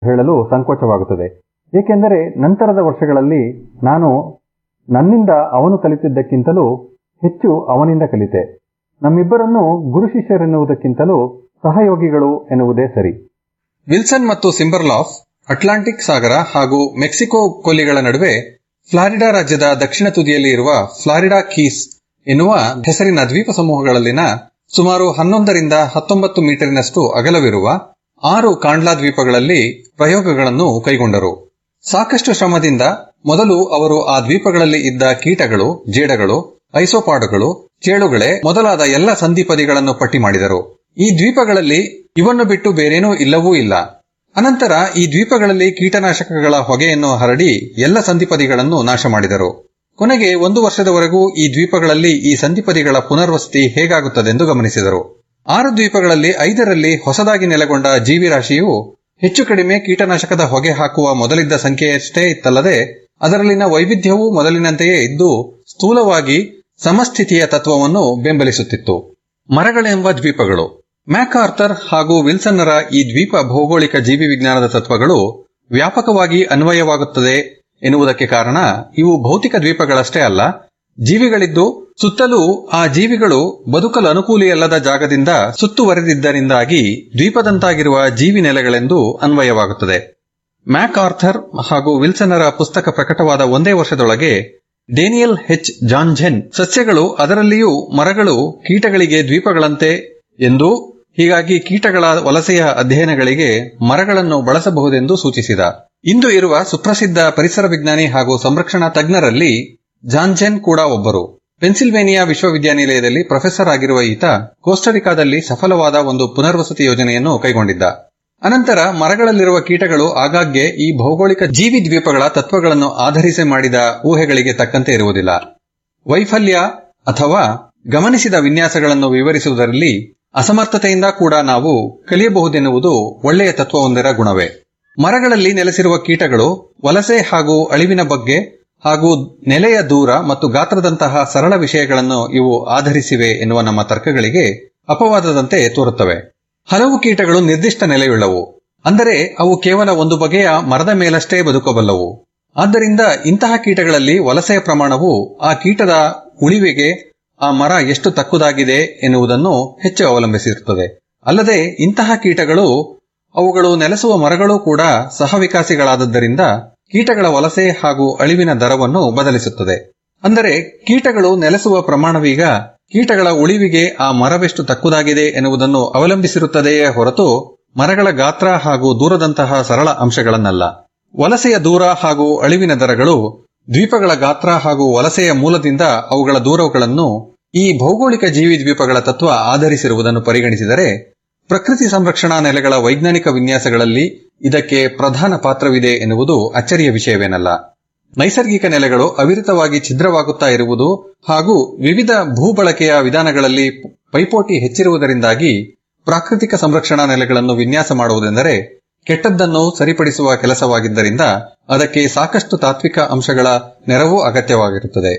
ಹೇಳಲು ಸಂಕೋಚವಾಗುತ್ತದೆ ಏಕೆಂದರೆ ನಂತರದ ವರ್ಷಗಳಲ್ಲಿ ನಾನು ನನ್ನಿಂದ ಅವನು ಕಲಿತಿದ್ದಕ್ಕಿಂತಲೂ ಹೆಚ್ಚು ಅವನಿಂದ ಕಲಿತೆ ನಮ್ಮಿಬ್ಬರನ್ನು ಗುರು ಶಿಷ್ಯರೆನ್ನುವುದಕ್ಕಿಂತಲೂ ಸಹಯೋಗಿಗಳು ಎನ್ನುವುದೇ ಸರಿ ವಿಲ್ಸನ್ ಮತ್ತು ಸಿಂಬರ್ಲಾಫ್ ಅಟ್ಲಾಂಟಿಕ್ ಸಾಗರ ಹಾಗೂ ಮೆಕ್ಸಿಕೋ ಕೊಲ್ಲಿಗಳ ನಡುವೆ ಫ್ಲಾರಿಡಾ ರಾಜ್ಯದ ದಕ್ಷಿಣ ತುದಿಯಲ್ಲಿ ಇರುವ ಫ್ಲಾರಿಡಾ ಕೀಸ್ ಎನ್ನುವ ಹೆಸರಿನ ದ್ವೀಪ ಸಮೂಹಗಳಲ್ಲಿನ ಸುಮಾರು ಹನ್ನೊಂದರಿಂದ ಹತ್ತೊಂಬತ್ತು ಮೀಟರಿನಷ್ಟು ಅಗಲವಿರುವ ಆರು ಕಾಂಡ್ಲಾ ದ್ವೀಪಗಳಲ್ಲಿ ಪ್ರಯೋಗಗಳನ್ನು ಕೈಗೊಂಡರು ಸಾಕಷ್ಟು ಶ್ರಮದಿಂದ ಮೊದಲು ಅವರು ಆ ದ್ವೀಪಗಳಲ್ಲಿ ಇದ್ದ ಕೀಟಗಳು ಜೇಡಗಳು ಐಸೋಪಾಡುಗಳು ಚೇಳುಗಳೇ ಮೊದಲಾದ ಎಲ್ಲ ಸಂಧಿಪದಿಗಳನ್ನು ಪಟ್ಟಿ ಮಾಡಿದರು ಈ ದ್ವೀಪಗಳಲ್ಲಿ ಇವನ್ನು ಬಿಟ್ಟು ಬೇರೇನೂ ಇಲ್ಲವೂ ಇಲ್ಲ ಅನಂತರ ಈ ದ್ವೀಪಗಳಲ್ಲಿ ಕೀಟನಾಶಕಗಳ ಹೊಗೆಯನ್ನು ಹರಡಿ ಎಲ್ಲ ಸಂಧಿಪದಿಗಳನ್ನು ನಾಶ ಮಾಡಿದರು ಕೊನೆಗೆ ಒಂದು ವರ್ಷದವರೆಗೂ ಈ ದ್ವೀಪಗಳಲ್ಲಿ ಈ ಸಂಧಿಪದಿಗಳ ಪುನರ್ವಸತಿ ಹೇಗಾಗುತ್ತದೆಂದು ಗಮನಿಸಿದರು ಆರು ದ್ವೀಪಗಳಲ್ಲಿ ಐದರಲ್ಲಿ ಹೊಸದಾಗಿ ನೆಲೆಗೊಂಡ ಜೀವಿರಾಶಿಯು ಹೆಚ್ಚು ಕಡಿಮೆ ಕೀಟನಾಶಕದ ಹೊಗೆ ಹಾಕುವ ಮೊದಲಿದ್ದ ಸಂಖ್ಯೆಯಷ್ಟೇ ಇತ್ತಲ್ಲದೆ ಅದರಲ್ಲಿನ ವೈವಿಧ್ಯವೂ ಮೊದಲಿನಂತೆಯೇ ಇದ್ದು ಸ್ಥೂಲವಾಗಿ ಸಮಸ್ಥಿತಿಯ ತತ್ವವನ್ನು ಬೆಂಬಲಿಸುತ್ತಿತ್ತು ಮರಗಳೆಂಬ ದ್ವೀಪಗಳು ಮ್ಯಾಕ್ಆರ್ಥರ್ ಹಾಗೂ ವಿಲ್ಸನ್ನರ ಈ ದ್ವೀಪ ಭೌಗೋಳಿಕ ಜೀವಿ ವಿಜ್ಞಾನದ ತತ್ವಗಳು ವ್ಯಾಪಕವಾಗಿ ಅನ್ವಯವಾಗುತ್ತದೆ ಎನ್ನುವುದಕ್ಕೆ ಕಾರಣ ಇವು ಭೌತಿಕ ದ್ವೀಪಗಳಷ್ಟೇ ಅಲ್ಲ ಜೀವಿಗಳಿದ್ದು ಸುತ್ತಲೂ ಆ ಜೀವಿಗಳು ಬದುಕಲು ಅನುಕೂಲಿಯಲ್ಲದ ಜಾಗದಿಂದ ಸುತ್ತುವರೆದಿದ್ದರಿಂದಾಗಿ ದ್ವೀಪದಂತಾಗಿರುವ ಜೀವಿ ನೆಲೆಗಳೆಂದು ಅನ್ವಯವಾಗುತ್ತದೆ ಮ್ಯಾಕ್ ಆರ್ಥರ್ ಹಾಗೂ ವಿಲ್ಸನ್ನರ ಪುಸ್ತಕ ಪ್ರಕಟವಾದ ಒಂದೇ ವರ್ಷದೊಳಗೆ ಡೇನಿಯಲ್ ಹೆಚ್ ಜಾನ್ಜೆನ್ ಸಸ್ಯಗಳು ಅದರಲ್ಲಿಯೂ ಮರಗಳು ಕೀಟಗಳಿಗೆ ದ್ವೀಪಗಳಂತೆ ಎಂದು ಹೀಗಾಗಿ ಕೀಟಗಳ ವಲಸೆಯ ಅಧ್ಯಯನಗಳಿಗೆ ಮರಗಳನ್ನು ಬಳಸಬಹುದೆಂದು ಸೂಚಿಸಿದ ಇಂದು ಇರುವ ಸುಪ್ರಸಿದ್ಧ ಪರಿಸರ ವಿಜ್ಞಾನಿ ಹಾಗೂ ಸಂರಕ್ಷಣಾ ತಜ್ಞರಲ್ಲಿ ಜಾನ್ಜೆನ್ ಕೂಡ ಒಬ್ಬರು ಪೆನ್ಸಿಲ್ವೇನಿಯಾ ವಿಶ್ವವಿದ್ಯಾನಿಲಯದಲ್ಲಿ ಪ್ರೊಫೆಸರ್ ಆಗಿರುವ ಈತ ಕೋಸ್ಟರಿಕಾದಲ್ಲಿ ಸಫಲವಾದ ಒಂದು ಪುನರ್ವಸತಿ ಯೋಜನೆಯನ್ನು ಕೈಗೊಂಡಿದ್ದ ಅನಂತರ ಮರಗಳಲ್ಲಿರುವ ಕೀಟಗಳು ಆಗಾಗ್ಗೆ ಈ ಭೌಗೋಳಿಕ ಜೀವಿ ದ್ವೀಪಗಳ ತತ್ವಗಳನ್ನು ಆಧರಿಸಿ ಮಾಡಿದ ಊಹೆಗಳಿಗೆ ತಕ್ಕಂತೆ ಇರುವುದಿಲ್ಲ ವೈಫಲ್ಯ ಅಥವಾ ಗಮನಿಸಿದ ವಿನ್ಯಾಸಗಳನ್ನು ವಿವರಿಸುವುದರಲ್ಲಿ ಅಸಮರ್ಥತೆಯಿಂದ ಕೂಡ ನಾವು ಕಲಿಯಬಹುದೆನ್ನುವುದು ಒಳ್ಳೆಯ ತತ್ವವೊಂದರ ಗುಣವೇ ಮರಗಳಲ್ಲಿ ನೆಲೆಸಿರುವ ಕೀಟಗಳು ವಲಸೆ ಹಾಗೂ ಅಳಿವಿನ ಬಗ್ಗೆ ಹಾಗೂ ನೆಲೆಯ ದೂರ ಮತ್ತು ಗಾತ್ರದಂತಹ ಸರಳ ವಿಷಯಗಳನ್ನು ಇವು ಆಧರಿಸಿವೆ ಎನ್ನುವ ನಮ್ಮ ತರ್ಕಗಳಿಗೆ ಅಪವಾದದಂತೆ ತೋರುತ್ತವೆ ಹಲವು ಕೀಟಗಳು ನಿರ್ದಿಷ್ಟ ನೆಲೆಯುಳ್ಳವು ಅಂದರೆ ಅವು ಕೇವಲ ಒಂದು ಬಗೆಯ ಮರದ ಮೇಲಷ್ಟೇ ಬದುಕಬಲ್ಲವು ಆದ್ದರಿಂದ ಇಂತಹ ಕೀಟಗಳಲ್ಲಿ ವಲಸೆಯ ಪ್ರಮಾಣವು ಆ ಕೀಟದ ಉಳಿವಿಗೆ ಆ ಮರ ಎಷ್ಟು ತಕ್ಕುದಾಗಿದೆ ಎನ್ನುವುದನ್ನು ಹೆಚ್ಚು ಅವಲಂಬಿಸಿರುತ್ತದೆ ಅಲ್ಲದೆ ಇಂತಹ ಕೀಟಗಳು ಅವುಗಳು ನೆಲೆಸುವ ಮರಗಳು ಕೂಡ ಸಹವಿಕಾಸಿಗಳಾದದ್ದರಿಂದ ಕೀಟಗಳ ವಲಸೆ ಹಾಗೂ ಅಳಿವಿನ ದರವನ್ನು ಬದಲಿಸುತ್ತದೆ ಅಂದರೆ ಕೀಟಗಳು ನೆಲೆಸುವ ಪ್ರಮಾಣವೀಗ ಕೀಟಗಳ ಉಳಿವಿಗೆ ಆ ಮರವೆಷ್ಟು ತಕ್ಕುದಾಗಿದೆ ಎನ್ನುವುದನ್ನು ಅವಲಂಬಿಸಿರುತ್ತದೆಯೇ ಹೊರತು ಮರಗಳ ಗಾತ್ರ ಹಾಗೂ ದೂರದಂತಹ ಸರಳ ಅಂಶಗಳನ್ನಲ್ಲ ವಲಸೆಯ ದೂರ ಹಾಗೂ ಅಳಿವಿನ ದರಗಳು ದ್ವೀಪಗಳ ಗಾತ್ರ ಹಾಗೂ ವಲಸೆಯ ಮೂಲದಿಂದ ಅವುಗಳ ದೂರಗಳನ್ನು ಈ ಭೌಗೋಳಿಕ ಜೀವಿ ದ್ವೀಪಗಳ ತತ್ವ ಆಧರಿಸಿರುವುದನ್ನು ಪರಿಗಣಿಸಿದರೆ ಪ್ರಕೃತಿ ಸಂರಕ್ಷಣಾ ನೆಲೆಗಳ ವೈಜ್ಞಾನಿಕ ವಿನ್ಯಾಸಗಳಲ್ಲಿ ಇದಕ್ಕೆ ಪ್ರಧಾನ ಪಾತ್ರವಿದೆ ಎನ್ನುವುದು ಅಚ್ಚರಿಯ ವಿಷಯವೇನಲ್ಲ ನೈಸರ್ಗಿಕ ನೆಲೆಗಳು ಅವಿರತವಾಗಿ ಛಿದ್ರವಾಗುತ್ತಾ ಇರುವುದು ಹಾಗೂ ವಿವಿಧ ಭೂಬಳಕೆಯ ವಿಧಾನಗಳಲ್ಲಿ ಪೈಪೋಟಿ ಹೆಚ್ಚಿರುವುದರಿಂದಾಗಿ ಪ್ರಾಕೃತಿಕ ಸಂರಕ್ಷಣಾ ನೆಲೆಗಳನ್ನು ವಿನ್ಯಾಸ ಮಾಡುವುದೆಂದರೆ ಕೆಟ್ಟದ್ದನ್ನು ಸರಿಪಡಿಸುವ ಕೆಲಸವಾಗಿದ್ದರಿಂದ ಅದಕ್ಕೆ ಸಾಕಷ್ಟು ತಾತ್ವಿಕ ಅಂಶಗಳ ನೆರವು ಅಗತ್ಯವಾಗಿರುತ್ತದೆ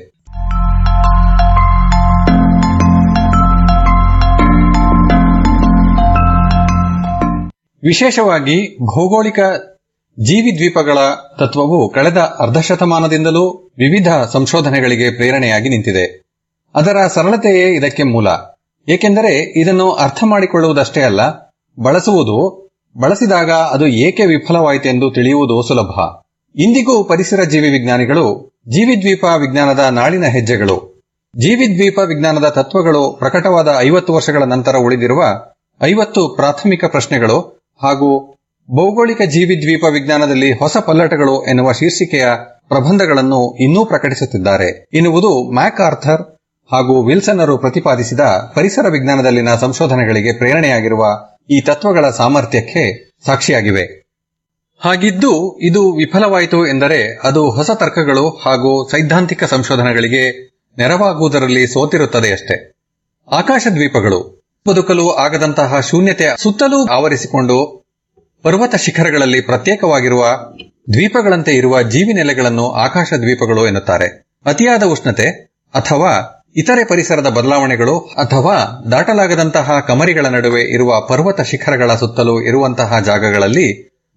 ವಿಶೇಷವಾಗಿ ಭೌಗೋಳಿಕ ಜೀವಿ ದ್ವೀಪಗಳ ತತ್ವವು ಕಳೆದ ಅರ್ಧ ಶತಮಾನದಿಂದಲೂ ವಿವಿಧ ಸಂಶೋಧನೆಗಳಿಗೆ ಪ್ರೇರಣೆಯಾಗಿ ನಿಂತಿದೆ ಅದರ ಸರಳತೆಯೇ ಇದಕ್ಕೆ ಮೂಲ ಏಕೆಂದರೆ ಇದನ್ನು ಅರ್ಥ ಮಾಡಿಕೊಳ್ಳುವುದಷ್ಟೇ ಅಲ್ಲ ಬಳಸುವುದು ಬಳಸಿದಾಗ ಅದು ಏಕೆ ವಿಫಲವಾಯಿತೆಂದು ತಿಳಿಯುವುದು ಸುಲಭ ಇಂದಿಗೂ ಪರಿಸರ ಜೀವಿ ವಿಜ್ಞಾನಿಗಳು ಜೀವಿದ್ವೀಪ ವಿಜ್ಞಾನದ ನಾಳಿನ ಹೆಜ್ಜೆಗಳು ಜೀವಿದ್ವೀಪ ವಿಜ್ಞಾನದ ತತ್ವಗಳು ಪ್ರಕಟವಾದ ಐವತ್ತು ವರ್ಷಗಳ ನಂತರ ಉಳಿದಿರುವ ಐವತ್ತು ಪ್ರಾಥಮಿಕ ಪ್ರಶ್ನೆಗಳು ಹಾಗೂ ಭೌಗೋಳಿಕ ಜೀವಿದ್ವೀಪ ವಿಜ್ಞಾನದಲ್ಲಿ ಹೊಸ ಪಲ್ಲಟಗಳು ಎನ್ನುವ ಶೀರ್ಷಿಕೆಯ ಪ್ರಬಂಧಗಳನ್ನು ಇನ್ನೂ ಪ್ರಕಟಿಸುತ್ತಿದ್ದಾರೆ ಎನ್ನುವುದು ಮ್ಯಾಕ್ ಆರ್ಥರ್ ಹಾಗೂ ವಿಲ್ಸನ್ನರು ಪ್ರತಿಪಾದಿಸಿದ ಪರಿಸರ ವಿಜ್ಞಾನದಲ್ಲಿನ ಸಂಶೋಧನೆಗಳಿಗೆ ಪ್ರೇರಣೆಯಾಗಿರುವ ಈ ತತ್ವಗಳ ಸಾಮರ್ಥ್ಯಕ್ಕೆ ಸಾಕ್ಷಿಯಾಗಿವೆ ಹಾಗಿದ್ದು ಇದು ವಿಫಲವಾಯಿತು ಎಂದರೆ ಅದು ಹೊಸ ತರ್ಕಗಳು ಹಾಗೂ ಸೈದ್ಧಾಂತಿಕ ಸಂಶೋಧನೆಗಳಿಗೆ ನೆರವಾಗುವುದರಲ್ಲಿ ಸೋತಿರುತ್ತದೆಯಷ್ಟೇ ಆಕಾಶ ದ್ವೀಪಗಳು ಬದುಕಲು ಆಗದಂತಹ ಶೂನ್ಯತೆ ಸುತ್ತಲೂ ಆವರಿಸಿಕೊಂಡು ಪರ್ವತ ಶಿಖರಗಳಲ್ಲಿ ಪ್ರತ್ಯೇಕವಾಗಿರುವ ದ್ವೀಪಗಳಂತೆ ಇರುವ ಜೀವಿ ನೆಲೆಗಳನ್ನು ಆಕಾಶ ದ್ವೀಪಗಳು ಎನ್ನುತ್ತಾರೆ ಅತಿಯಾದ ಉಷ್ಣತೆ ಅಥವಾ ಇತರೆ ಪರಿಸರದ ಬದಲಾವಣೆಗಳು ಅಥವಾ ದಾಟಲಾಗದಂತಹ ಕಮರಿಗಳ ನಡುವೆ ಇರುವ ಪರ್ವತ ಶಿಖರಗಳ ಸುತ್ತಲೂ ಇರುವಂತಹ ಜಾಗಗಳಲ್ಲಿ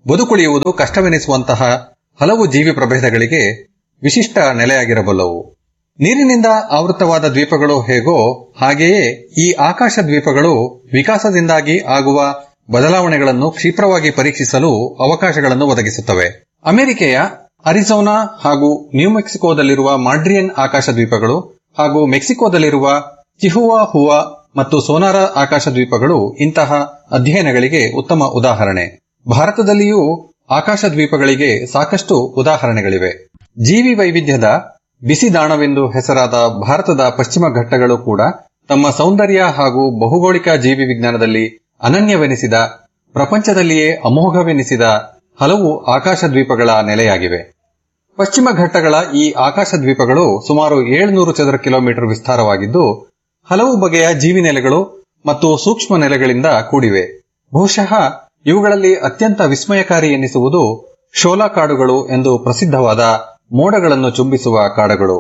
ಬದುಕುಳಿಯುವುದು ಕಷ್ಟವೆನಿಸುವಂತಹ ಹಲವು ಜೀವಿ ಪ್ರಭೇದಗಳಿಗೆ ವಿಶಿಷ್ಟ ನೆಲೆಯಾಗಿರಬಲ್ಲವು ನೀರಿನಿಂದ ಆವೃತವಾದ ದ್ವೀಪಗಳು ಹೇಗೋ ಹಾಗೆಯೇ ಈ ಆಕಾಶ ದ್ವೀಪಗಳು ವಿಕಾಸದಿಂದಾಗಿ ಆಗುವ ಬದಲಾವಣೆಗಳನ್ನು ಕ್ಷಿಪ್ರವಾಗಿ ಪರೀಕ್ಷಿಸಲು ಅವಕಾಶಗಳನ್ನು ಒದಗಿಸುತ್ತವೆ ಅಮೆರಿಕೆಯ ಅರಿಜೋನಾ ಹಾಗೂ ನ್ಯೂ ಮೆಕ್ಸಿಕೋದಲ್ಲಿರುವ ಮಾಡ್ರಿಯನ್ ಆಕಾಶ ದ್ವೀಪಗಳು ಹಾಗೂ ಮೆಕ್ಸಿಕೋದಲ್ಲಿರುವ ಚಿಹುವಾ ಹುವಾ ಮತ್ತು ಸೋನಾರ ಆಕಾಶ ದ್ವೀಪಗಳು ಇಂತಹ ಅಧ್ಯಯನಗಳಿಗೆ ಉತ್ತಮ ಉದಾಹರಣೆ ಭಾರತದಲ್ಲಿಯೂ ಆಕಾಶ ದ್ವೀಪಗಳಿಗೆ ಸಾಕಷ್ಟು ಉದಾಹರಣೆಗಳಿವೆ ಜೀವಿ ವೈವಿಧ್ಯದ ಬಿಸಿ ದಾಣವೆಂದು ಹೆಸರಾದ ಭಾರತದ ಪಶ್ಚಿಮ ಘಟ್ಟಗಳು ಕೂಡ ತಮ್ಮ ಸೌಂದರ್ಯ ಹಾಗೂ ಬಹುಗೋಳಿಕ ಜೀವಿ ವಿಜ್ಞಾನದಲ್ಲಿ ಅನನ್ಯವೆನಿಸಿದ ಪ್ರಪಂಚದಲ್ಲಿಯೇ ಅಮೋಘವೆನಿಸಿದ ಹಲವು ಆಕಾಶ ದ್ವೀಪಗಳ ನೆಲೆಯಾಗಿವೆ ಪಶ್ಚಿಮ ಘಟ್ಟಗಳ ಈ ಆಕಾಶ ದ್ವೀಪಗಳು ಸುಮಾರು ಏಳ್ನೂರು ಚದರ ಕಿಲೋಮೀಟರ್ ವಿಸ್ತಾರವಾಗಿದ್ದು ಹಲವು ಬಗೆಯ ಜೀವಿ ನೆಲೆಗಳು ಮತ್ತು ಸೂಕ್ಷ್ಮ ನೆಲೆಗಳಿಂದ ಕೂಡಿವೆ ಬಹುಶಃ ಇವುಗಳಲ್ಲಿ ಅತ್ಯಂತ ವಿಸ್ಮಯಕಾರಿ ಎನ್ನಿಸುವುದು ಶೋಲಾ ಕಾಡುಗಳು ಎಂದು ಪ್ರಸಿದ್ಧವಾದ ಮೋಡಗಳನ್ನು ಚುಂಬಿಸುವ ಕಾಡುಗಳು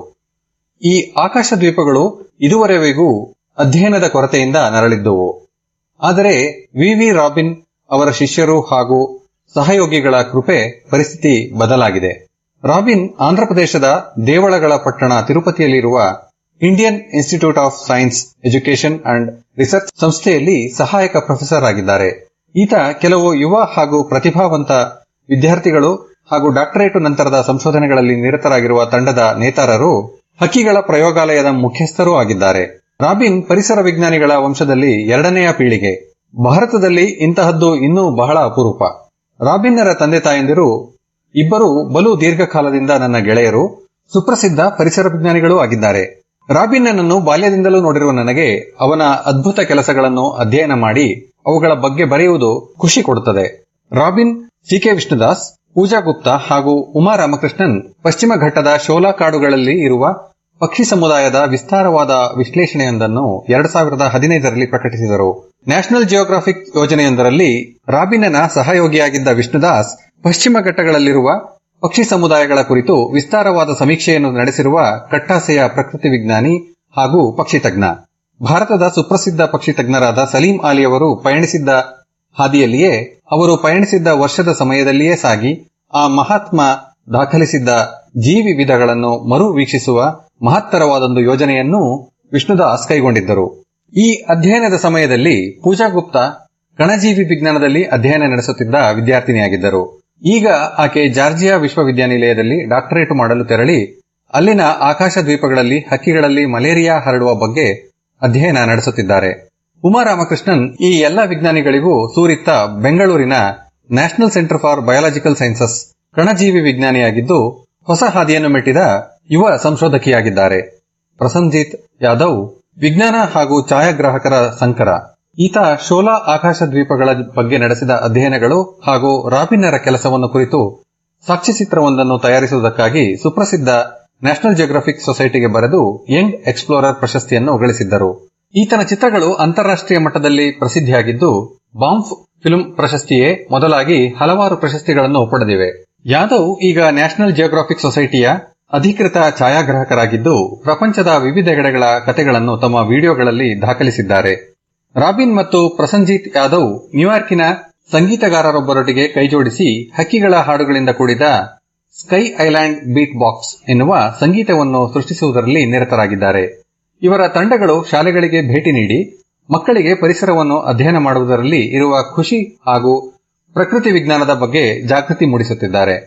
ಈ ಆಕಾಶ ದ್ವೀಪಗಳು ಇದುವರೆವಿಗೂ ಅಧ್ಯಯನದ ಕೊರತೆಯಿಂದ ನರಳಿದ್ದುವು ಆದರೆ ವಿ ವಿ ರಾಬಿನ್ ಅವರ ಶಿಷ್ಯರು ಹಾಗೂ ಸಹಯೋಗಿಗಳ ಕೃಪೆ ಪರಿಸ್ಥಿತಿ ಬದಲಾಗಿದೆ ರಾಬಿನ್ ಆಂಧ್ರಪ್ರದೇಶದ ದೇವಳಗಳ ಪಟ್ಟಣ ತಿರುಪತಿಯಲ್ಲಿರುವ Indian institute of science education and research ಸಂಸ್ಥೆಯಲ್ಲಿ ಸಹಾಯಕ ಪ್ರೊಫೆಸರ್ ಆಗಿದ್ದಾರೆ ಈತ ಕೆಲವು ಯುವ ಹಾಗೂ ಪ್ರತಿಭಾವಂತ ವಿದ್ಯಾರ್ಥಿಗಳು ಹಾಗೂ ಡಾಕ್ಟರೇಟ್ ನಂತರದ ಸಂಶೋಧನೆಗಳಲ್ಲಿ ನಿರತರಾಗಿರುವ ತಂಡದ ನೇತಾರರು ಹಕ್ಕಿಗಳ ಪ್ರಯೋಗಾಲಯದ ಮುಖ್ಯಸ್ಥರೂ ಆಗಿದ್ದಾರೆ ರಾಬಿನ್ ಪರಿಸರ ವಿಜ್ಞಾನಿಗಳ ವಂಶದಲ್ಲಿ ಎರಡನೆಯ ಪೀಳಿಗೆ ಭಾರತದಲ್ಲಿ ಇಂತಹದ್ದು ಇನ್ನೂ ಬಹಳ ಅಪರೂಪ ರಾಬಿನ್ನರ ತಂದೆ ತಾಯಂದಿರು ಇಬ್ಬರು ಬಲು ದೀರ್ಘಕಾಲದಿಂದ ನನ್ನ ಗೆಳೆಯರು ಸುಪ್ರಸಿದ್ಧ ಪರಿಸರ ವಿಜ್ಞಾನಿಗಳೂ ಆಗಿದ್ದಾರೆ ರಾಬಿನ್ನನನ್ನು ಬಾಲ್ಯದಿಂದಲೂ ನೋಡಿರುವ ನನಗೆ ಅವನ ಅದ್ಭುತ ಕೆಲಸಗಳನ್ನು ಅಧ್ಯಯನ ಮಾಡಿ ಅವುಗಳ ಬಗ್ಗೆ ಬರೆಯುವುದು ಖುಷಿ ಕೊಡುತ್ತದೆ ರಾಬಿನ್ ಸಿಕೆ ವಿಷ್ಣುದಾಸ್ ಪೂಜಾ ಗುಪ್ತಾ ಹಾಗೂ ಉಮಾ ರಾಮಕೃಷ್ಣನ್ ಪಶ್ಚಿಮ ಘಟ್ಟದ ಶೋಲಾ ಕಾಡುಗಳಲ್ಲಿ ಇರುವ ಪಕ್ಷಿ ಸಮುದಾಯದ ವಿಸ್ತಾರವಾದ ವಿಶ್ಲೇಷಣೆಯೊಂದನ್ನು ಎರಡ್ ಸಾವಿರದ ಹದಿನೈದರಲ್ಲಿ ಪ್ರಕಟಿಸಿದರು ನ್ಯಾಷನಲ್ ಜಿಯೋಗ್ರಾಫಿಕ್ ಯೋಜನೆಯೊಂದರಲ್ಲಿ ರಾಬಿನ್ನನ ಸಹಯೋಗಿಯಾಗಿದ್ದ ವಿಷ್ಣುದಾಸ್ ಪಶ್ಚಿಮ ಘಟ್ಟಗಳಲ್ಲಿರುವ ಪಕ್ಷಿ ಸಮುದಾಯಗಳ ಕುರಿತು ವಿಸ್ತಾರವಾದ ಸಮೀಕ್ಷೆಯನ್ನು ನಡೆಸಿರುವ ಕಟ್ಟಾಸೆಯ ಪ್ರಕೃತಿ ವಿಜ್ಞಾನಿ ಹಾಗೂ ಪಕ್ಷಿ ತಜ್ಞ ಭಾರತದ ಸುಪ್ರಸಿದ್ಧ ಪಕ್ಷಿ ತಜ್ಞರಾದ ಸಲೀಂ ಅಲಿಯವರು ಪಯಣಿಸಿದ್ದ ಹಾದಿಯಲ್ಲಿಯೇ ಅವರು ಪಯಣಿಸಿದ್ದ ವರ್ಷದ ಸಮಯದಲ್ಲಿಯೇ ಸಾಗಿ ಆ ಮಹಾತ್ಮ ದಾಖಲಿಸಿದ್ದ ಜೀವಿ ವಿಧಗಳನ್ನು ಮರು ವೀಕ್ಷಿಸುವ ಮಹತ್ತರವಾದೊಂದು ಯೋಜನೆಯನ್ನು ವಿಷ್ಣುದಾಸ್ ಕೈಗೊಂಡಿದ್ದರು ಈ ಅಧ್ಯಯನದ ಸಮಯದಲ್ಲಿ ಪೂಜಾ ಗುಪ್ತಾ ಕಣಜೀವಿ ವಿಜ್ಞಾನದಲ್ಲಿ ಅಧ್ಯಯನ ನಡೆಸುತ್ತಿದ್ದ ವಿದ್ಯಾರ್ಥಿನಿಯಾಗಿದ್ದರು ಈಗ ಆಕೆ ಜಾರ್ಜಿಯಾ ವಿಶ್ವವಿದ್ಯಾನಿಲಯದಲ್ಲಿ ಡಾಕ್ಟರೇಟ್ ಮಾಡಲು ತೆರಳಿ ಅಲ್ಲಿನ ಆಕಾಶ ದ್ವೀಪಗಳಲ್ಲಿ ಹಕ್ಕಿಗಳಲ್ಲಿ ಮಲೇರಿಯಾ ಹರಡುವ ಬಗ್ಗೆ ಅಧ್ಯಯನ ನಡೆಸುತ್ತಿದ್ದಾರೆ ಉಮಾ ರಾಮಕೃಷ್ಣನ್ ಈ ಎಲ್ಲ ವಿಜ್ಞಾನಿಗಳಿಗೂ ಸೂರಿತ್ತ ಬೆಂಗಳೂರಿನ national centre for biological sciences ಕಣಜೀವಿ ವಿಜ್ಞಾನಿಯಾಗಿದ್ದು ಹೊಸ ಹಾದಿಯನ್ನು ಮೆಟ್ಟಿದ ಯುವ ಸಂಶೋಧಕಿಯಾಗಿದ್ದಾರೆ ಪ್ರಸಂಜಿತ್ ಯಾದವ್ ವಿಜ್ಞಾನ ಹಾಗೂ ಛಾಯಾಗ್ರಾಹಕರ ಸಂಕರ ಈತ ಶೋಲಾ ಆಕಾಶ ದ್ವೀಪಗಳ ಬಗ್ಗೆ ನಡೆಸಿದ ಅಧ್ಯಯನಗಳು ಹಾಗೂ ರಾಬಿನ್ನರ ಕೆಲಸವನ್ನು ಕುರಿತು ಸಾಕ್ಷ್ಯಚಿತ್ರವೊಂದನ್ನು ತಯಾರಿಸುವುದಕ್ಕಾಗಿ ಸುಪ್ರಸಿದ್ಧ ನ್ಯಾಷನಲ್ ಜಿಯೋಗ್ರಫಿಕ್ ಸೊಸೈಟಿಗೆ ಬರೆದು ಯಂಗ್ ಎಕ್ಸ್ಪ್ಲೋರರ್ ಪ್ರಶಸ್ತಿಯನ್ನು ಗಳಿಸಿದ್ದರು ಈತನ ಚಿತ್ರಗಳು ಅಂತಾರಾಷ್ಟ್ರೀಯ ಮಟ್ಟದಲ್ಲಿ ಪ್ರಸಿದ್ಧಿಯಾಗಿದ್ದು ಬಾಂಫ್ ಫಿಲ್ಮ್ ಪ್ರಶಸ್ತಿಯೇ ಮೊದಲಾಗಿ ಹಲವಾರು ಪ್ರಶಸ್ತಿಗಳನ್ನು ಪಡೆದಿವೆ ಯಾದವ್ ಈಗ ನ್ಯಾಷನಲ್ ಜಿಯೋಗ್ರಾಫಿಕ್ ಸೊಸೈಟಿಯ ಅಧಿಕೃತ ಛಾಯಾಗ್ರಾಹಕರಾಗಿದ್ದು ಪ್ರಪಂಚದ ವಿವಿಧೆಡೆಗಳ ಕಥೆಗಳನ್ನು ತಮ್ಮ ವಿಡಿಯೋಗಳಲ್ಲಿ ದಾಖಲಿಸಿದ್ದಾರೆ ರಾಬಿನ್ ಮತ್ತು ಪ್ರಸಂಜಿತ್ ಯಾದವ್ ನ್ಯೂಯಾರ್ಕಿನ ಸಂಗೀತಗಾರರೊಬ್ಬರೊಟ್ಟಿಗೆ ಕೈಜೋಡಿಸಿ ಹಕ್ಕಿಗಳ ಹಾಡುಗಳಿಂದ ಕೂಡಿದ ಸ್ಕೈ ಐಲ್ಯಾಂಡ್ ಬೀಟ್ ಬಾಕ್ಸ್ ಎನ್ನುವ ಸಂಗೀತವನ್ನು ಸೃಷ್ಟಿಸುವುದರಲ್ಲಿ ನಿರತರಾಗಿದ್ದಾರೆ ಇವರ ತಂಡಗಳು ಶಾಲೆಗಳಿಗೆ ಭೇಟಿ ನೀಡಿ ಮಕ್ಕಳಿಗೆ ಪರಿಸರವನ್ನು ಅಧ್ಯಯನ ಮಾಡುವುದರಲ್ಲಿ ಇರುವ ಖುಷಿ ಹಾಗೂ ಪ್ರಕೃತಿ ವಿಜ್ಞಾನದ ಬಗ್ಗೆ ಜಾಗೃತಿ ಮೂಡಿಸುತ್ತಿದ್ದಾರೆ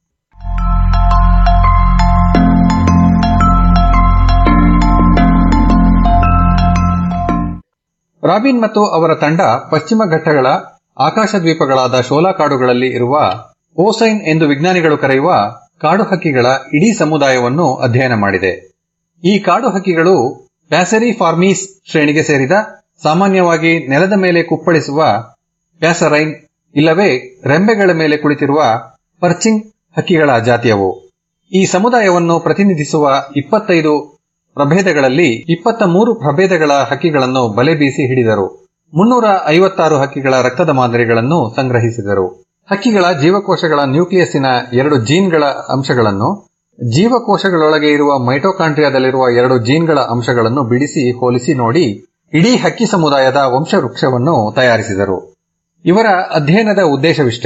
ರಾಬಿನ್ ಮತ್ತು ಅವರ ತಂಡ ಪಶ್ಚಿಮ ಘಟ್ಟಗಳ ಆಕಾಶ ದ್ವೀಪಗಳಾದ ಶೋಲಾ ಕಾಡುಗಳಲ್ಲಿ ಇರುವ ಓಸೈನ್ ಎಂದು ವಿಜ್ಞಾನಿಗಳು ಕರೆಯುವ ಕಾಡು ಹಕ್ಕಿಗಳ ಇಡೀ ಸಮುದಾಯವನ್ನು ಅಧ್ಯಯನ ಮಾಡಿದೆ ಈ ಕಾಡು ಹಕ್ಕಿಗಳು ಪ್ಯಾಸರಿ ಫಾರ್ಮೀಸ್ ಶ್ರೇಣಿಗೆ ಸೇರಿದ ಸಾಮಾನ್ಯವಾಗಿ ನೆಲದ ಮೇಲೆ ಕುಪ್ಪಳಿಸುವ ಪ್ಯಾಸರೈನ್ ಇಲ್ಲವೇ ರೆಂಬೆಗಳ ಮೇಲೆ ಕುಳಿತಿರುವ ಪರ್ಚಿಂಗ್ ಹಕ್ಕಿಗಳ ಜಾತಿಯವು ಈ ಸಮುದಾಯವನ್ನು ಪ್ರತಿನಿಧಿಸುವ ಇಪ್ಪತ್ತೈದು ಪ್ರಭೇದಗಳಲ್ಲಿ ಇಪ್ಪತ್ತ ಮೂರು ಪ್ರಭೇದಗಳ ಹಕ್ಕಿಗಳನ್ನು ಬಲೆ ಬೀಸಿ ಹಿಡಿದರು ಮುನ್ನೂರ ಐವತ್ತಾರು ಹಕ್ಕಿಗಳ ರಕ್ತದ ಮಾದರಿಗಳನ್ನು ಸಂಗ್ರಹಿಸಿದರು ಹಕ್ಕಿಗಳ ಜೀವಕೋಶಗಳ ನ್ಯೂಕ್ಲಿಯಸ್ಸಿನ ಎರಡು ಜೀನ್ಗಳ ಅಂಶಗಳನ್ನು ಜೀವಕೋಶಗಳೊಳಗೆ ಇರುವ ಮೈಟೋಕಾಂಡ್ರಿಯಾದಲ್ಲಿರುವ ಎರಡು ಜೀನ್ಗಳ ಅಂಶಗಳನ್ನು ಬಿಡಿಸಿ ಹೋಲಿಸಿ ನೋಡಿ ಇಡೀ ಹಕ್ಕಿ ಸಮುದಾಯದ ವಂಶವೃಕ್ಷವನ್ನು ತಯಾರಿಸಿದರು ಇವರ ಅಧ್ಯಯನದ ಉದ್ದೇಶವಿಷ್ಟೇ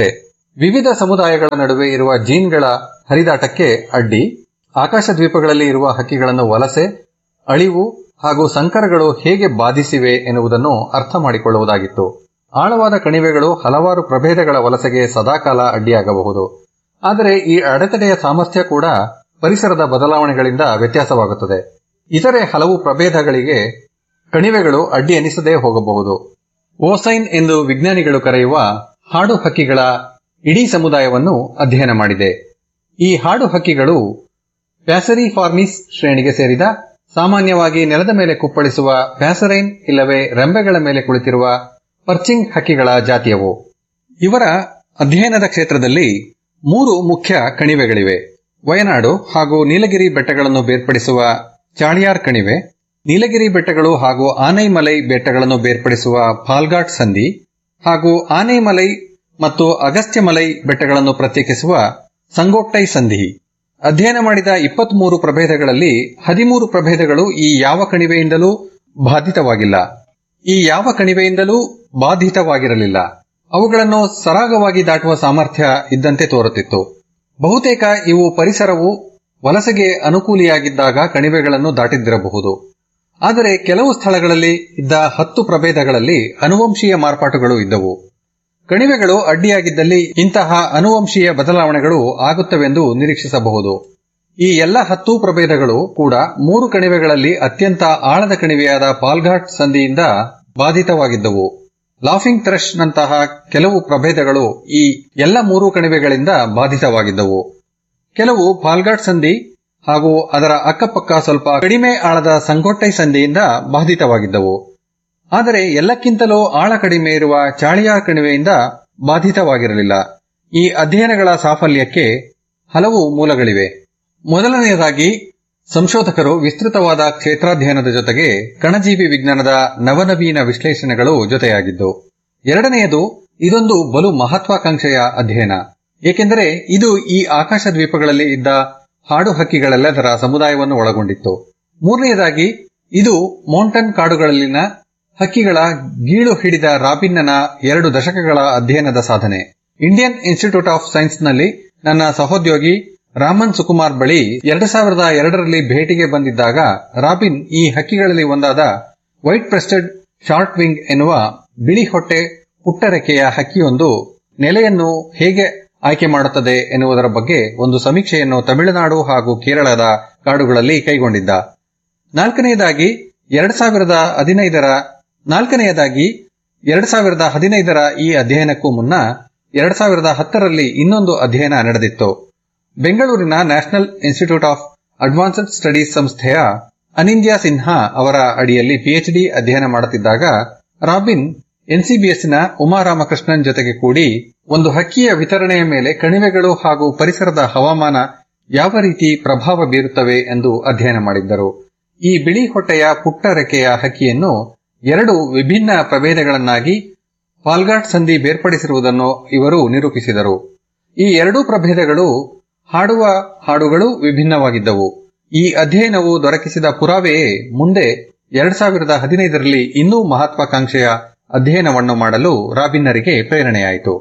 ವಿವಿಧ ಸಮುದಾಯಗಳ ನಡುವೆ ಇರುವ ಜೀನ್ಗಳ ಹರಿದಾಟಕ್ಕೆ ಅಡ್ಡಿ ಆಕಾಶ ದ್ವೀಪಗಳಲ್ಲಿ ಇರುವ ಹಕ್ಕಿಗಳನ್ನು ವಲಸೆ ಅಳಿವು ಹಾಗೂ ಸಂಕರಗಳು ಹೇಗೆ ಬಾಧಿಸಿವೆ ಎನ್ನುವುದನ್ನು ಅರ್ಥ ಮಾಡಿಕೊಳ್ಳುವುದಾಗಿತ್ತು ಆಳವಾದ ಕಣಿವೆಗಳು ಹಲವಾರು ಪ್ರಭೇದಗಳ ವಲಸೆಗೆ ಸದಾಕಾಲ ಅಡ್ಡಿಯಾಗಬಹುದು ಆದರೆ ಈ ಅಡೆತಡೆಯ ಸಾಮರ್ಥ್ಯ ಕೂಡ ಪರಿಸರದ ಬದಲಾವಣೆಗಳಿಂದ ವ್ಯತ್ಯಾಸವಾಗುತ್ತದೆ ಇತರೆ ಹಲವು ಪ್ರಭೇದಗಳಿಗೆ ಕಣಿವೆಗಳು ಅಡ್ಡಿ ಎನಿಸದೇ ಹೋಗಬಹುದು ಓಸೈನ್ ಎಂದು ವಿಜ್ಞಾನಿಗಳು ಕರೆಯುವ ಹಾಡು ಹಕ್ಕಿಗಳ ಇಡೀ ಸಮುದಾಯವನ್ನು ಅಧ್ಯಯನ ಮಾಡಿದೆ ಈ ಹಾಡು ಹಕ್ಕಿಗಳು ಪ್ಯಾಸರಿಫಾರ್ಮಿಸ್ ಶ್ರೇಣಿಗೆ ಸೇರಿದ ಸಾಮಾನ್ಯವಾಗಿ ನೆಲದ ಮೇಲೆ ಕುಪ್ಪಳಿಸುವ ಪ್ಯಾಸರೈನ್ ಇಲ್ಲವೇ ರೆಂಬೆಗಳ ಮೇಲೆ ಕುಳಿತಿರುವ ಪರ್ಚಿಂಗ್ ಹಕ್ಕಿಗಳ ಜಾತಿಯವು ಇವರ ಅಧ್ಯಯನದ ಕ್ಷೇತ್ರದಲ್ಲಿ ಮೂರು ಮುಖ್ಯ ಕಣಿವೆಗಳಿವೆ ವಯನಾಡು ಹಾಗೂ ನೀಲಗಿರಿ ಬೆಟ್ಟಗಳನ್ನು ಬೇರ್ಪಡಿಸುವ ಚಾಳಿಯಾರ್ ಕಣಿವೆ ನೀಲಗಿರಿ ಬೆಟ್ಟಗಳು ಹಾಗೂ ಆನೈಮಲೈ ಬೆಟ್ಟಗಳನ್ನು ಬೇರ್ಪಡಿಸುವ ಫಾಲ್ಗಾಟ್ ಸಂಧಿ ಹಾಗೂ ಆನೈಮಲೈ ಮತ್ತು ಅಗಸ್ತ್ಯಮಲೈ ಬೆಟ್ಟಗಳನ್ನು ಪ್ರತ್ಯೇಕಿಸುವ ಸಂಗೋಟ್ಟೈ ಸಂಧಿ ಅಧ್ಯಯನ ಮಾಡಿದ ಇಪ್ಪತ್ಮೂರು ಪ್ರಭೇದಗಳಲ್ಲಿ ಹದಿಮೂರು ಪ್ರಭೇದಗಳು ಈ ಯಾವ ಕಣಿವೆಯಿಂದಲೂ ಬಾಧಿತವಾಗಿಲ್ಲ ಈ ಯಾವ ಕಣಿವೆಯಿಂದಲೂ ಬಾಧಿತವಾಗಿರಲಿಲ್ಲ ಅವುಗಳನ್ನು ಸರಾಗವಾಗಿ ದಾಟುವ ಸಾಮರ್ಥ್ಯ ಇದ್ದಂತೆ ತೋರುತ್ತಿತ್ತು ಬಹುತೇಕ ಇವು ಪರಿಸರವು ವಲಸೆಗೆ ಅನುಕೂಲಿಯಾಗಿದ್ದಾಗ ಕಣಿವೆಗಳನ್ನು ದಾಟಿದ್ದಿರಬಹುದು ಆದರೆ ಕೆಲವು ಸ್ಥಳಗಳಲ್ಲಿ ಇದ್ದ ಹತ್ತು ಪ್ರಭೇದಗಳಲ್ಲಿ ಅನುವಂಶೀಯ ಮಾರ್ಪಾಟುಗಳು ಇದ್ದವು ಕಣಿವೆಗಳು ಅಡ್ಡಿಯಾಗಿದ್ದಲ್ಲಿ ಇಂತಹ ಅನುವಂಶೀಯ ಬದಲಾವಣೆಗಳು ಆಗುತ್ತವೆಂದು ನಿರೀಕ್ಷಿಸಬಹುದು ಈ ಎಲ್ಲ ಹತ್ತು ಪ್ರಭೇದಗಳು ಕೂಡ ಮೂರು ಕಣಿವೆಗಳಲ್ಲಿ ಅತ್ಯಂತ ಆಳದ ಕಣಿವೆಯಾದ ಪಾಲ್ಘಾಟ್ ಸಂಧಿಯಿಂದ ಬಾಧಿತವಾಗಿದ್ದವು ಲಾಫಿಂಗ್ ಥ್ರಶ್ ನಂತಹ ಕೆಲವು ಪ್ರಭೇದಗಳು ಈ ಎಲ್ಲ ಮೂರು ಕಣಿವೆಗಳಿಂದ ಬಾಧಿತವಾಗಿದ್ದವು ಕೆಲವು ಪಾಲ್ಘಾಟ್ ಸಂಧಿ ಹಾಗೂ ಅದರ ಅಕ್ಕಪಕ್ಕ ಸ್ವಲ್ಪ ಕಡಿಮೆ ಆಳದ ಸಂಗೊಟ್ಟೈ ಸಂಧಿಯಿಂದ ಬಾಧಿತವಾಗಿದ್ದವು ಆದರೆ ಎಲ್ಲಕ್ಕಿಂತಲೂ ಆಳ ಕಡಿಮೆ ಇರುವ ಚಾಳಿಯಾ ಕಣಿವೆಯಿಂದ ಬಾಧಿತವಾಗಿರಲಿಲ್ಲ ಈ ಅಧ್ಯಯನಗಳ ಸಾಫಲ್ಯಕ್ಕೆ ಹಲವು ಮೂಲಗಳಿವೆ ಮೊದಲನೆಯದಾಗಿ ಸಂಶೋಧಕರು ವಿಸ್ತೃತವಾದ ಕ್ಷೇತ್ರಾಧ್ಯಯನದ ಜೊತೆಗೆ ಕಣಜೀವಿ ವಿಜ್ಞಾನದ ನವನವೀನ ವಿಶ್ಲೇಷಣೆಗಳು ಜೊತೆಯಾಗಿದ್ದು ಎರಡನೆಯದು ಇದೊಂದು ಬಲು ಮಹತ್ವಾಕಾಂಕ್ಷೆಯ ಅಧ್ಯಯನ ಏಕೆಂದರೆ ಇದು ಈ ಆಕಾಶ ದ್ವೀಪಗಳಲ್ಲಿ ಇದ್ದ ಹಾಡು ಹಕ್ಕಿಗಳೆಲ್ಲದರ ಸಮುದಾಯವನ್ನು ಒಳಗೊಂಡಿತ್ತು ಮೂರನೆಯದಾಗಿ ಇದು ಮೌಂಟನ್ ಕಾಡುಗಳಲ್ಲಿನ ಹಕ್ಕಿಗಳ ಗೀಳು ಹಿಡಿದ ರಾಬಿನ್ನನ ಎರಡು ದಶಕಗಳ ಅಧ್ಯಯನದ ಸಾಧನೆ ಇಂಡಿಯನ್ ಇನ್ಸ್ಟಿಟ್ಯೂಟ್ ಆಫ್ ಸೈನ್ಸ್ನಲ್ಲಿ ನನ್ನ ಸಹೋದ್ಯೋಗಿ ರಾಮನ್ ಸುಕುಮಾರ್ ಬಳಿ ಎರಡು ಸಾವಿರದ ಎರಡರಲ್ಲಿ ಭೇಟಿಗೆ ಬಂದಿದ್ದಾಗ ರಾಬಿನ್ ಈ ಹಕ್ಕಿಗಳಲ್ಲಿ ಒಂದಾದ ವೈಟ್ ಪ್ರೆಸ್ಟೆಡ್ ಶಾರ್ಟ್ ವಿಂಗ್ ಎನ್ನುವ ಬಿಳಿ ಹೊಟ್ಟೆ ಪುಟ್ಟರೆಕೆಯ ಹಕ್ಕಿಯೊಂದು ನೆಲೆಯನ್ನು ಹೇಗೆ ಆಯ್ಕೆ ಮಾಡುತ್ತದೆ ಎನ್ನುವುದರ ಬಗ್ಗೆ ಒಂದು ಸಮೀಕ್ಷೆಯನ್ನು ತಮಿಳುನಾಡು ಹಾಗೂ ಕೇರಳದ ಕಾಡುಗಳಲ್ಲಿ ಕೈಗೊಂಡಿದ್ದ ನಾಲ್ಕನೆಯದಾಗಿ ಎರಡ್ ಸಾವಿರದ ಹದಿನೈದರ ನಾಲ್ಕನೆಯದಾಗಿ ಎರಡ್ ಸಾವಿರದ ಹದಿನೈದರ ಈ ಅಧ್ಯಯನಕ್ಕೂ ಮುನ್ನ ಎರಡ್ ಸಾವಿರದ ಹತ್ತರಲ್ಲಿ ಇನ್ನೊಂದು ಅಧ್ಯಯನ ನಡೆದಿತ್ತು ಬೆಂಗಳೂರಿನ national institute of advanced studies ಸಂಸ್ಥೆಯ ಅನಿಂದ್ಯಾ ಸಿನ್ಹಾ ಅವರ ಅಡಿಯಲ್ಲಿ ಪಿಎಚ್ಡಿ ಅಧ್ಯಯನ ಮಾಡುತ್ತಿದ್ದಾಗ ರಾಬಿನ್ ಎನ್ಸಿಬಿಎಸ್ನ ಉಮಾರಾಮಕೃಷ್ಣನ್ ಜೊತೆಗೆ ಕೂಡಿ ಒಂದು ಹಕ್ಕಿಯ ವಿತರಣೆಯ ಮೇಲೆ ಕಣಿವೆಗಳು ಹಾಗೂ ಪರಿಸರದ ಹವಾಮಾನ ಯಾವ ರೀತಿ ಪ್ರಭಾವ ಬೀರುತ್ತವೆ ಎಂದು ಅಧ್ಯಯನ ಮಾಡಿದ್ದರು ಈ ಬಿಳಿ ಹೊಟ್ಟೆಯ ಪುಟ್ಟ ರೆಕ್ಕೆಯ ಹಕ್ಕಿಯನ್ನು ಎರಡು ವಿಭಿನ್ನ ಪ್ರಭೇದಗಳನ್ನಾಗಿ ಪಾಲ್ಗಾಟ್ ಸಂಧಿ ಬೇರ್ಪಡಿಸಿರುವುದನ್ನು ಇವರು ನಿರೂಪಿಸಿದರು ಈ ಎರಡೂ ಪ್ರಭೇದಗಳು ಹಾಡುವ ಹಾಡುಗಳು ವಿಭಿನ್ನವಾಗಿದ್ದವು ಈ ಅಧ್ಯಯನವು ದೊರಕಿಸಿದ ಪುರಾವೆಯೇ ಮುಂದೆ ಎರಡ್ ಸಾವಿರದ ಹದಿನೈದರಲ್ಲಿ ಇನ್ನೂ ಮಹತ್ವಾಕಾಂಕ್ಷೆಯ ಅಧ್ಯಯನವನ್ನು ಮಾಡಲು ರಾಬಿನ್ನರಿಗೆ ಪ್ರೇರಣೆಯಾಯಿತು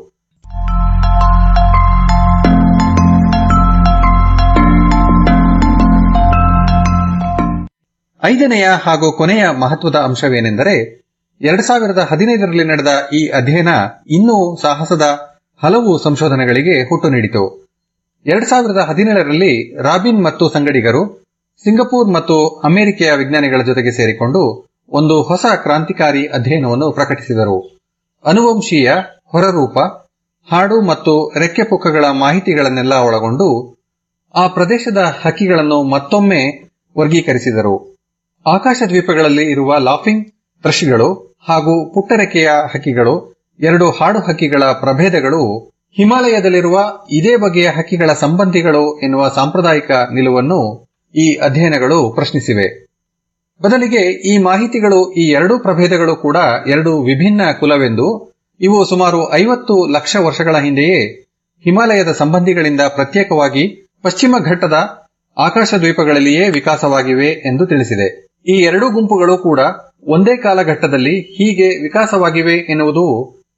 ಐದನೆಯ ಹಾಗೂ ಕೊನೆಯ ಮಹತ್ವದ ಅಂಶವೇನೆಂದರೆ ಎರಡ್ ಸಾವಿರದ ಹದಿನೈದರಲ್ಲಿ ನಡೆದ ಈ ಅಧ್ಯಯನ ಇನ್ನೂ ಸಾಹಸದ ಹಲವು ಸಂಶೋಧನೆಗಳಿಗೆ ಹುಟ್ಟು ನೀಡಿತು ಎರಡ್ ಸಾವಿರದ ಹದಿನೇಳರಲ್ಲಿ ರಾಬಿನ್ ಮತ್ತು ಸಂಗಡಿಗರು ಸಿಂಗಪೂರ್ ಮತ್ತು ಅಮೆರಿಕೆಯ ವಿಜ್ಞಾನಿಗಳ ಜೊತೆಗೆ ಸೇರಿಕೊಂಡು ಒಂದು ಹೊಸ ಕ್ರಾಂತಿಕಾರಿ ಅಧ್ಯಯನವನ್ನು ಪ್ರಕಟಿಸಿದರು ಅನುವಂಶೀಯ ಹೊರರೂಪ ಹಾಡು ಮತ್ತು ರೆಕ್ಕೆ ಪುಕ್ಕಗಳ ಮಾಹಿತಿಗಳನ್ನೆಲ್ಲ ಒಳಗೊಂಡು ಆ ಪ್ರದೇಶದ ಹಕ್ಕಿಗಳನ್ನು ಮತ್ತೊಮ್ಮೆ ವರ್ಗೀಕರಿಸಿದರು ಆಕಾಶ ದ್ವೀಪಗಳಲ್ಲಿ ಇರುವ ಲಾಫಿಂಗ್ ಥ್ರಶ್ಗಳು ಹಾಗೂ ಪುಟ್ಟರೆಕೆಯ ಹಕ್ಕಿಗಳು ಎರಡು ಹಾಡು ಹಕ್ಕಿಗಳ ಪ್ರಭೇದಗಳು ಹಿಮಾಲಯದಲ್ಲಿರುವ ಇದೇ ಬಗೆಯ ಹಕ್ಕಿಗಳ ಸಂಬಂಧಿಗಳು ಎನ್ನುವ ಸಾಂಪ್ರದಾಯಿಕ ನಿಲುವನ್ನು ಈ ಅಧ್ಯಯನಗಳು ಪ್ರಶ್ನಿಸಿವೆ ಬದಲಿಗೆ ಈ ಮಾಹಿತಿಗಳು ಈ ಎರಡೂ ಪ್ರಭೇದಗಳು ಕೂಡ ಎರಡು ವಿಭಿನ್ನ ಕುಲವೆಂದು ಇವು ಸುಮಾರು ಐವತ್ತು ಲಕ್ಷ ವರ್ಷಗಳ ಹಿಂದೆಯೇ ಹಿಮಾಲಯದ ಸಂಬಂಧಿಗಳಿಂದ ಪ್ರತ್ಯೇಕವಾಗಿ ಪಶ್ಚಿಮ ಘಟ್ಟದ ಆಕಾಶ ದ್ವೀಪಗಳಲ್ಲಿಯೇ ವಿಕಾಸವಾಗಿವೆ ಎಂದು ತಿಳಿಸಿದೆ ಈ ಎರಡೂ ಗುಂಪುಗಳು ಕೂಡ ಒಂದೇ ಕಾಲಘಟ್ಟದಲ್ಲಿ ಹೀಗೆ ವಿಕಾಸವಾಗಿವೆ ಎನ್ನುವುದು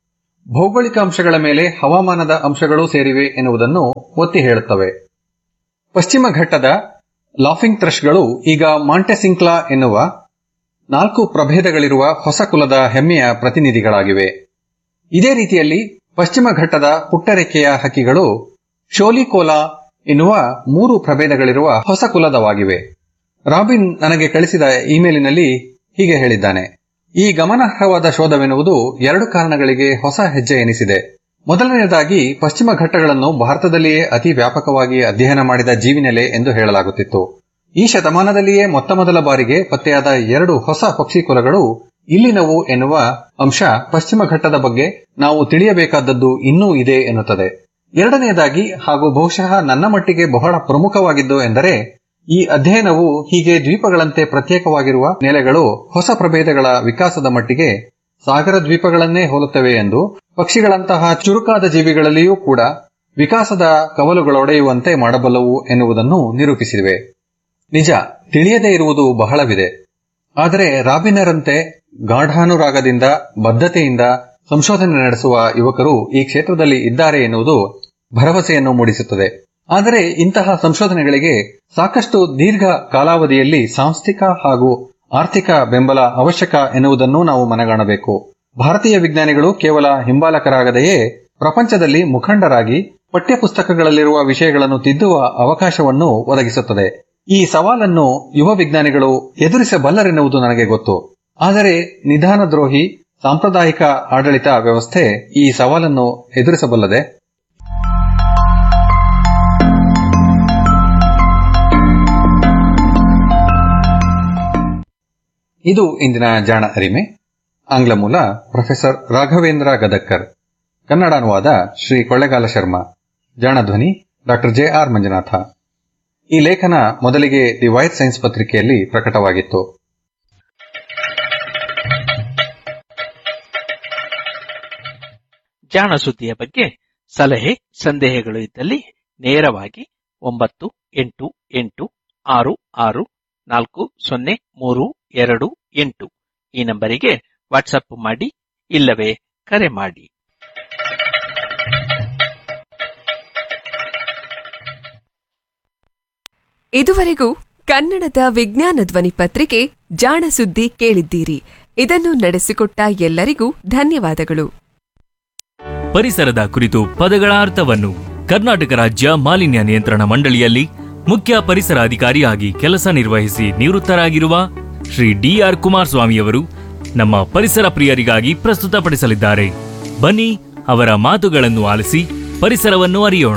ಭೌಗೋಳಿಕ ಅಂಶಗಳ ಮೇಲೆ ಹವಾಮಾನದ ಅಂಶಗಳೂ ಸೇರಿವೆ ಎನ್ನುವುದನ್ನು ಒತ್ತಿ ಹೇಳುತ್ತವೆ ಪಶ್ಚಿಮ ಘಟ್ಟದ ಲಾಫಿಂಗ್ ಥ್ರಶ್ಗಳು ಈಗ ಮಾಂಟೆಸಿಂಕ್ಲಾ ಎನ್ನುವ ನಾಲ್ಕು ಪ್ರಭೇದಗಳಿರುವ ಹೊಸ ಕುಲದ ಹೆಮ್ಮೆಯ ಪ್ರತಿನಿಧಿಗಳಾಗಿವೆ ಇದೇ ರೀತಿಯಲ್ಲಿ ಪಶ್ಚಿಮ ಘಟ್ಟದ ಪುಟ್ಟರೆಕ್ಕೆಯ ಹಕ್ಕಿಗಳು ಶೋಲಿಕೋಲಾ ಎನ್ನುವ ಮೂರು ಪ್ರಭೇದಗಳಿರುವ ಹೊಸ ಕುಲದವಾಗಿವೆ ರಾಬಿನ್ ನನಗೆ ಕಳಿಸಿದ ಇಮೇಲಿನಲ್ಲಿ ಹೀಗೆ ಹೇಳಿದ್ದಾನೆ ಈ ಗಮನಾರ್ಹವಾದ ಶೋಧವೆನ್ನುವುದು ಎರಡು ಕಾರಣಗಳಿಗೆ ಹೊಸ ಹೆಜ್ಜೆ ಎನಿಸಿದೆ ಮೊದಲನೆಯದಾಗಿ ಪಶ್ಚಿಮ ಘಟ್ಟಗಳನ್ನು ಭಾರತದಲ್ಲಿಯೇ ಅತಿ ವ್ಯಾಪಕವಾಗಿ ಅಧ್ಯಯನ ಮಾಡಿದ ಜೀವಿನೆಲೆ ಎಂದು ಹೇಳಲಾಗುತ್ತಿತ್ತು ಈ ಶತಮಾನದಲ್ಲಿಯೇ ಮೊತ್ತ ಮೊದಲ ಬಾರಿಗೆ ಪತ್ತೆಯಾದ ಎರಡು ಹೊಸ ಪಕ್ಷಿ ಕುಲಗಳು ಇಲ್ಲಿನವು ಎನ್ನುವ ಅಂಶ ಪಶ್ಚಿಮ ಘಟ್ಟದ ಬಗ್ಗೆ ನಾವು ತಿಳಿಯಬೇಕಾದದ್ದು ಇನ್ನೂ ಇದೆ ಎನ್ನುತ್ತದೆ ಎರಡನೆಯದಾಗಿ ಹಾಗೂ ಬಹುಶಃ ನನ್ನ ಮಟ್ಟಿಗೆ ಬಹಳ ಪ್ರಮುಖವಾಗಿದ್ದು ಎಂದರೆ ಈ ಅಧ್ಯಯನವು ಹೀಗೆ ದ್ವೀಪಗಳಂತೆ ಪ್ರತ್ಯೇಕವಾಗಿರುವ ನೆಲೆಗಳು ಹೊಸ ಪ್ರಭೇದಗಳ ವಿಕಾಸದ ಮಟ್ಟಿಗೆ ಸಾಗರ ದ್ವೀಪಗಳನ್ನೇ ಹೋಲುತ್ತವೆ ಎಂದು ಪಕ್ಷಿಗಳಂತಹ ಚುರುಕಾದ ಜೀವಿಗಳಲ್ಲಿಯೂ ಕೂಡ ವಿಕಾಸದ ಕವಲುಗಳೊಡೆಯುವಂತೆ ಮಾಡಬಲ್ಲವು ಎನ್ನುವುದನ್ನು ನಿರೂಪಿಸಿವೆ ನಿಜ ತಿಳಿಯದೇ ಇರುವುದು ಬಹಳವಿದೆ ಆದರೆ ರಾಬಿನರಂತೆ ಗಾಢಾನುರಾಗದಿಂದ ಬದ್ಧತೆಯಿಂದ ಸಂಶೋಧನೆ ನಡೆಸುವ ಯುವಕರು ಈ ಕ್ಷೇತ್ರದಲ್ಲಿ ಇದ್ದಾರೆ ಎನ್ನುವುದು ಭರವಸೆಯನ್ನು ಮೂಡಿಸುತ್ತದೆ ಆದರೆ ಇಂತಹ ಸಂಶೋಧನೆಗಳಿಗೆ ಸಾಕಷ್ಟು ದೀರ್ಘ ಕಾಲಾವಧಿಯಲ್ಲಿ ಸಾಂಸ್ಥಿಕ ಹಾಗೂ ಆರ್ಥಿಕ ಬೆಂಬಲ ಅವಶ್ಯಕ ಎನ್ನುವುದನ್ನು ನಾವು ಮನಗಾಣಬೇಕು ಭಾರತೀಯ ವಿಜ್ಞಾನಿಗಳು ಕೇವಲ ಹಿಂಬಾಲಕರಾಗದೆಯೇ ಪ್ರಪಂಚದಲ್ಲಿ ಮುಖಂಡರಾಗಿ ಪಠ್ಯಪುಸ್ತಕಗಳಲ್ಲಿರುವ ವಿಷಯಗಳನ್ನು ತಿದ್ದುವ ಅವಕಾಶವನ್ನು ಒದಗಿಸುತ್ತದೆ ಈ ಸವಾಲನ್ನು ಯುವ ವಿಜ್ಞಾನಿಗಳು ಎದುರಿಸಬಲ್ಲರೆನ್ನುವುದು ನನಗೆ ಗೊತ್ತು ಆದರೆ ನಿಧಾನದ್ರೋಹಿ ಸಾಂಪ್ರದಾಯಿಕ ಆಡಳಿತ ವ್ಯವಸ್ಥೆ ಈ ಸವಾಲನ್ನು ಎದುರಿಸಬಲ್ಲದೆ ಇದು ಇಂದಿನ ಜಾಣ ಅರಿಮೆ ಆಂಗ್ಲ ಮೂಲ ಪ್ರೊಫೆಸರ್ ರಾಘವೇಂದ್ರ ಗದಕ್ಕರ್ ಕನ್ನಡ ಅನುವಾದ ಶ್ರೀ ಕೊಳ್ಳೆಗಾಲ ಶರ್ಮಾ ಜಾಣಧ್ವನಿ ಡಾಕ್ಟರ್ ಜೆ ಆರ್ ಮಂಜುನಾಥ ಈ ಲೇಖನ ಮೊದಲಿಗೆ ದಿ ವೈಟ್ ಸೈನ್ಸ್ ಪತ್ರಿಕೆಯಲ್ಲಿ ಪ್ರಕಟವಾಗಿತ್ತು ಜಾಣ ಸುದ್ದಿಯ ಬಗ್ಗೆ ಸಲಹೆ ಸಂದೇಹಗಳು ಇದ್ದಲ್ಲಿ ನೇರವಾಗಿ ಒಂಬತ್ತು ಎಂಟು ಎಂಟು ಆರು ಆರು ನಾಲ್ಕು ಸೊನ್ನೆ ಮೂರು ಎರಡು ಎಂಟು ಈ ನಂಬರಿಗೆ ವಾಟ್ಸಪ್ ಮಾಡಿ ಇಲ್ಲವೇ ಕರೆ ಮಾಡಿ ಇದುವರೆಗೂ ಕನ್ನಡದ ವಿಜ್ಞಾನ ಧ್ವನಿ ಪತ್ರಿಕೆ ಜಾಣ ಸುದ್ದಿ ಕೇಳಿದ್ದೀರಿ ಇದನ್ನು ನಡೆಸಿಕೊಟ್ಟ ಎಲ್ಲರಿಗೂ ಧನ್ಯವಾದಗಳು ಪರಿಸರದ ಕುರಿತು ಪದಗಳ ಅರ್ಥವನ್ನು ಕರ್ನಾಟಕ ರಾಜ್ಯ ಮಾಲಿನ್ಯ ನಿಯಂತ್ರಣ ಮಂಡಳಿಯಲ್ಲಿ ಮುಖ್ಯ ಪರಿಸರ ಅಧಿಕಾರಿಯಾಗಿ ಕೆಲಸ ನಿರ್ವಹಿಸಿ ನಿವೃತ್ತರಾಗಿರುವ ಶ್ರೀ ಡಿಆರ್ ಕುಮಾರಸ್ವಾಮಿಯವರು ನಮ್ಮ ಪರಿಸರ ಪ್ರಿಯರಿಗಾಗಿ ಪ್ರಸ್ತುತಪಡಿಸಲಿದ್ದಾರೆ ಬನ್ನಿ ಅವರ ಮಾತುಗಳನ್ನು ಆಲಿಸಿ ಪರಿಸರವನ್ನು ಅರಿಯೋಣ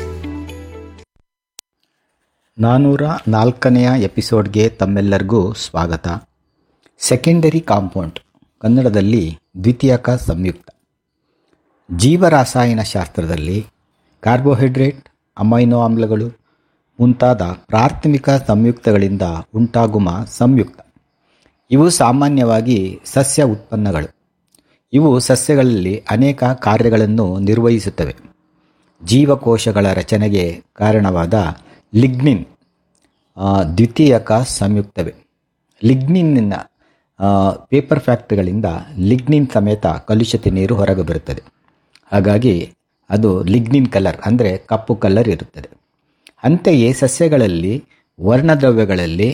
ನಾನ್ನೂರ ನಾಲ್ಕನೆಯ ಎಪಿಸೋಡ್ಗೆ ತಮ್ಮೆಲ್ಲರಿಗೂ ಸ್ವಾಗತ ಸೆಕೆಂಡರಿ ಕಾಂಪೌಂಡ್ ಕನ್ನಡದಲ್ಲಿ ದ್ವಿತೀಯಕ ಸಂಯುಕ್ತ ಜೀವರಾಸಾಯನ ಶಾಸ್ತ್ರದಲ್ಲಿ ಕಾರ್ಬೋಹೈಡ್ರೇಟ್ ಅಮೈನೋ ಆಮ್ಲಗಳು ಮುಂತಾದ ಪ್ರಾಥಮಿಕ ಸಂಯುಕ್ತಗಳಿಂದ ಉಂಟಾಗುವ ಸಂಯುಕ್ತ ಇವು ಸಾಮಾನ್ಯವಾಗಿ ಸಸ್ಯ ಉತ್ಪನ್ನಗಳು ಇವು ಸಸ್ಯಗಳಲ್ಲಿ ಅನೇಕ ಕಾರ್ಯಗಳನ್ನು ನಿರ್ವಹಿಸುತ್ತವೆ ಜೀವಕೋಶಗಳ ರಚನೆಗೆ ಕಾರಣವಾದ ಲಿಗ್ನಿನ್ ಆ, ದ್ವಿತೀಯಕ ಸಂಯುಕ್ತವೇ ಲಿಗ್ನಿನ್ನ ಆ, ಪೇಪರ್ ಫ್ಯಾಕ್ಟ್ರಿಗಳಿಂದ ಲಿಗ್ನಿನ್ ಸಮೇತ ಕಲುಷಿತ ನೀರು ಹೊರಗೆ ಬರುತ್ತದೆ ಹಾಗಾಗಿ ಅದು ಲಿಗ್ನಿನ್ ಕಲರ್ ಅಂದರೆ ಕಪ್ಪು ಕಲರ್ ಇರುತ್ತದೆ ಅಂತೆಯೇ ಸಸ್ಯಗಳಲ್ಲಿ ವರ್ಣದ್ರವ್ಯಗಳಲ್ಲಿ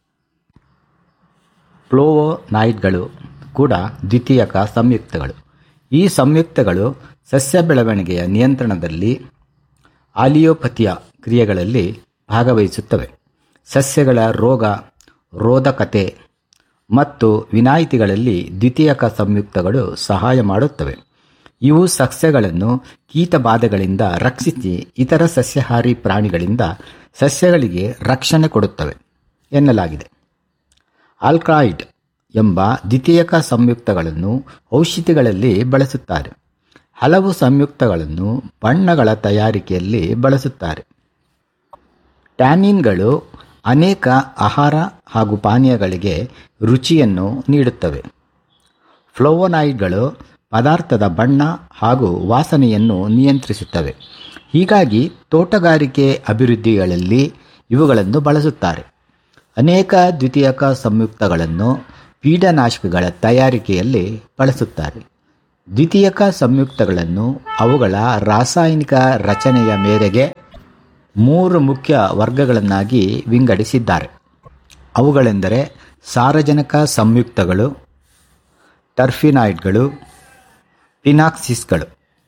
ಫ್ಲೋವೋನಾಯ್ಡ್ಗಳು ಕೂಡ ದ್ವಿತೀಯಕ ಸಂಯುಕ್ತಗಳು ಈ ಸಂಯುಕ್ತಗಳು ಸಸ್ಯ ಬೆಳವಣಿಗೆಯ ನಿಯಂತ್ರಣದಲ್ಲಿ ಆಲಿಯೋಪತಿಯ ಕ್ರಿಯೆಗಳಲ್ಲಿ ಭಾಗವಹಿಸುತ್ತವೆ ಸಸ್ಯಗಳ ರೋಗ ರೋಧಕತೆ ಮತ್ತು ವಿನಾಯಿತಿಗಳಲ್ಲಿ ದ್ವಿತೀಯಕ ಸಂಯುಕ್ತಗಳು ಸಹಾಯ ಮಾಡುತ್ತವೆ ಇವು ಸಸ್ಯಗಳನ್ನು ಕೀಟಬಾಧೆಗಳಿಂದ ರಕ್ಷಿಸಿ ಇತರ ಸಸ್ಯಾಹಾರಿ ಪ್ರಾಣಿಗಳಿಂದ ಸಸ್ಯಗಳಿಗೆ ರಕ್ಷಣೆ ಕೊಡುತ್ತವೆ ಎನ್ನಲಾಗಿದೆ ಆಲ್ಕಾಯ್ಡ್ ಎಂಬ ದ್ವಿತೀಯಕ ಸಂಯುಕ್ತಗಳನ್ನು ಔಷಧಿಗಳಲ್ಲಿ ಬಳಸುತ್ತಾರೆ ಹಲವು ಸಂಯುಕ್ತಗಳನ್ನು ಬಣ್ಣಗಳ ತಯಾರಿಕೆಯಲ್ಲಿ ಬಳಸುತ್ತಾರೆ ಟ್ಯಾನಿನ್ಗಳು ಅನೇಕ ಆಹಾರ ಹಾಗೂ ಪಾನೀಯಗಳಿಗೆ ರುಚಿಯನ್ನು ನೀಡುತ್ತವೆ ಫ್ಲೋವನಾಯ್ಡ್ಗಳು ಪದಾರ್ಥದ ಬಣ್ಣ ಹಾಗೂ ವಾಸನೆಯನ್ನು ನಿಯಂತ್ರಿಸುತ್ತವೆ ಹೀಗಾಗಿ ತೋಟಗಾರಿಕೆ ಅಭಿವೃದ್ಧಿಗಳಲ್ಲಿ ಇವುಗಳನ್ನು ಬಳಸುತ್ತಾರೆ ಅನೇಕ ದ್ವಿತೀಯಕ ಸಂಯುಕ್ತಗಳನ್ನು ಕೀಟನಾಶಕಗಳ ತಯಾರಿಕೆಯಲ್ಲಿ ಬಳಸುತ್ತಾರೆ ದ್ವಿತೀಯಕ ಸಂಯುಕ್ತಗಳನ್ನು ಅವುಗಳ ರಾಸಾಯನಿಕ ರಚನೆಯ ಮೇರೆಗೆ ಮೂರು ಮುಖ್ಯ ವರ್ಗಗಳನ್ನಾಗಿ ವಿಂಗಡಿಸಿದ್ದಾರೆ ಅವುಗಳೆಂದರೆ ಸಾರಜನಕ ಸಂಯುಕ್ತಗಳು ಟರ್ಫಿನಾಯ್ಡ್ಗಳು ಪಿನಾಕ್ಸಿಸ್ಗಳು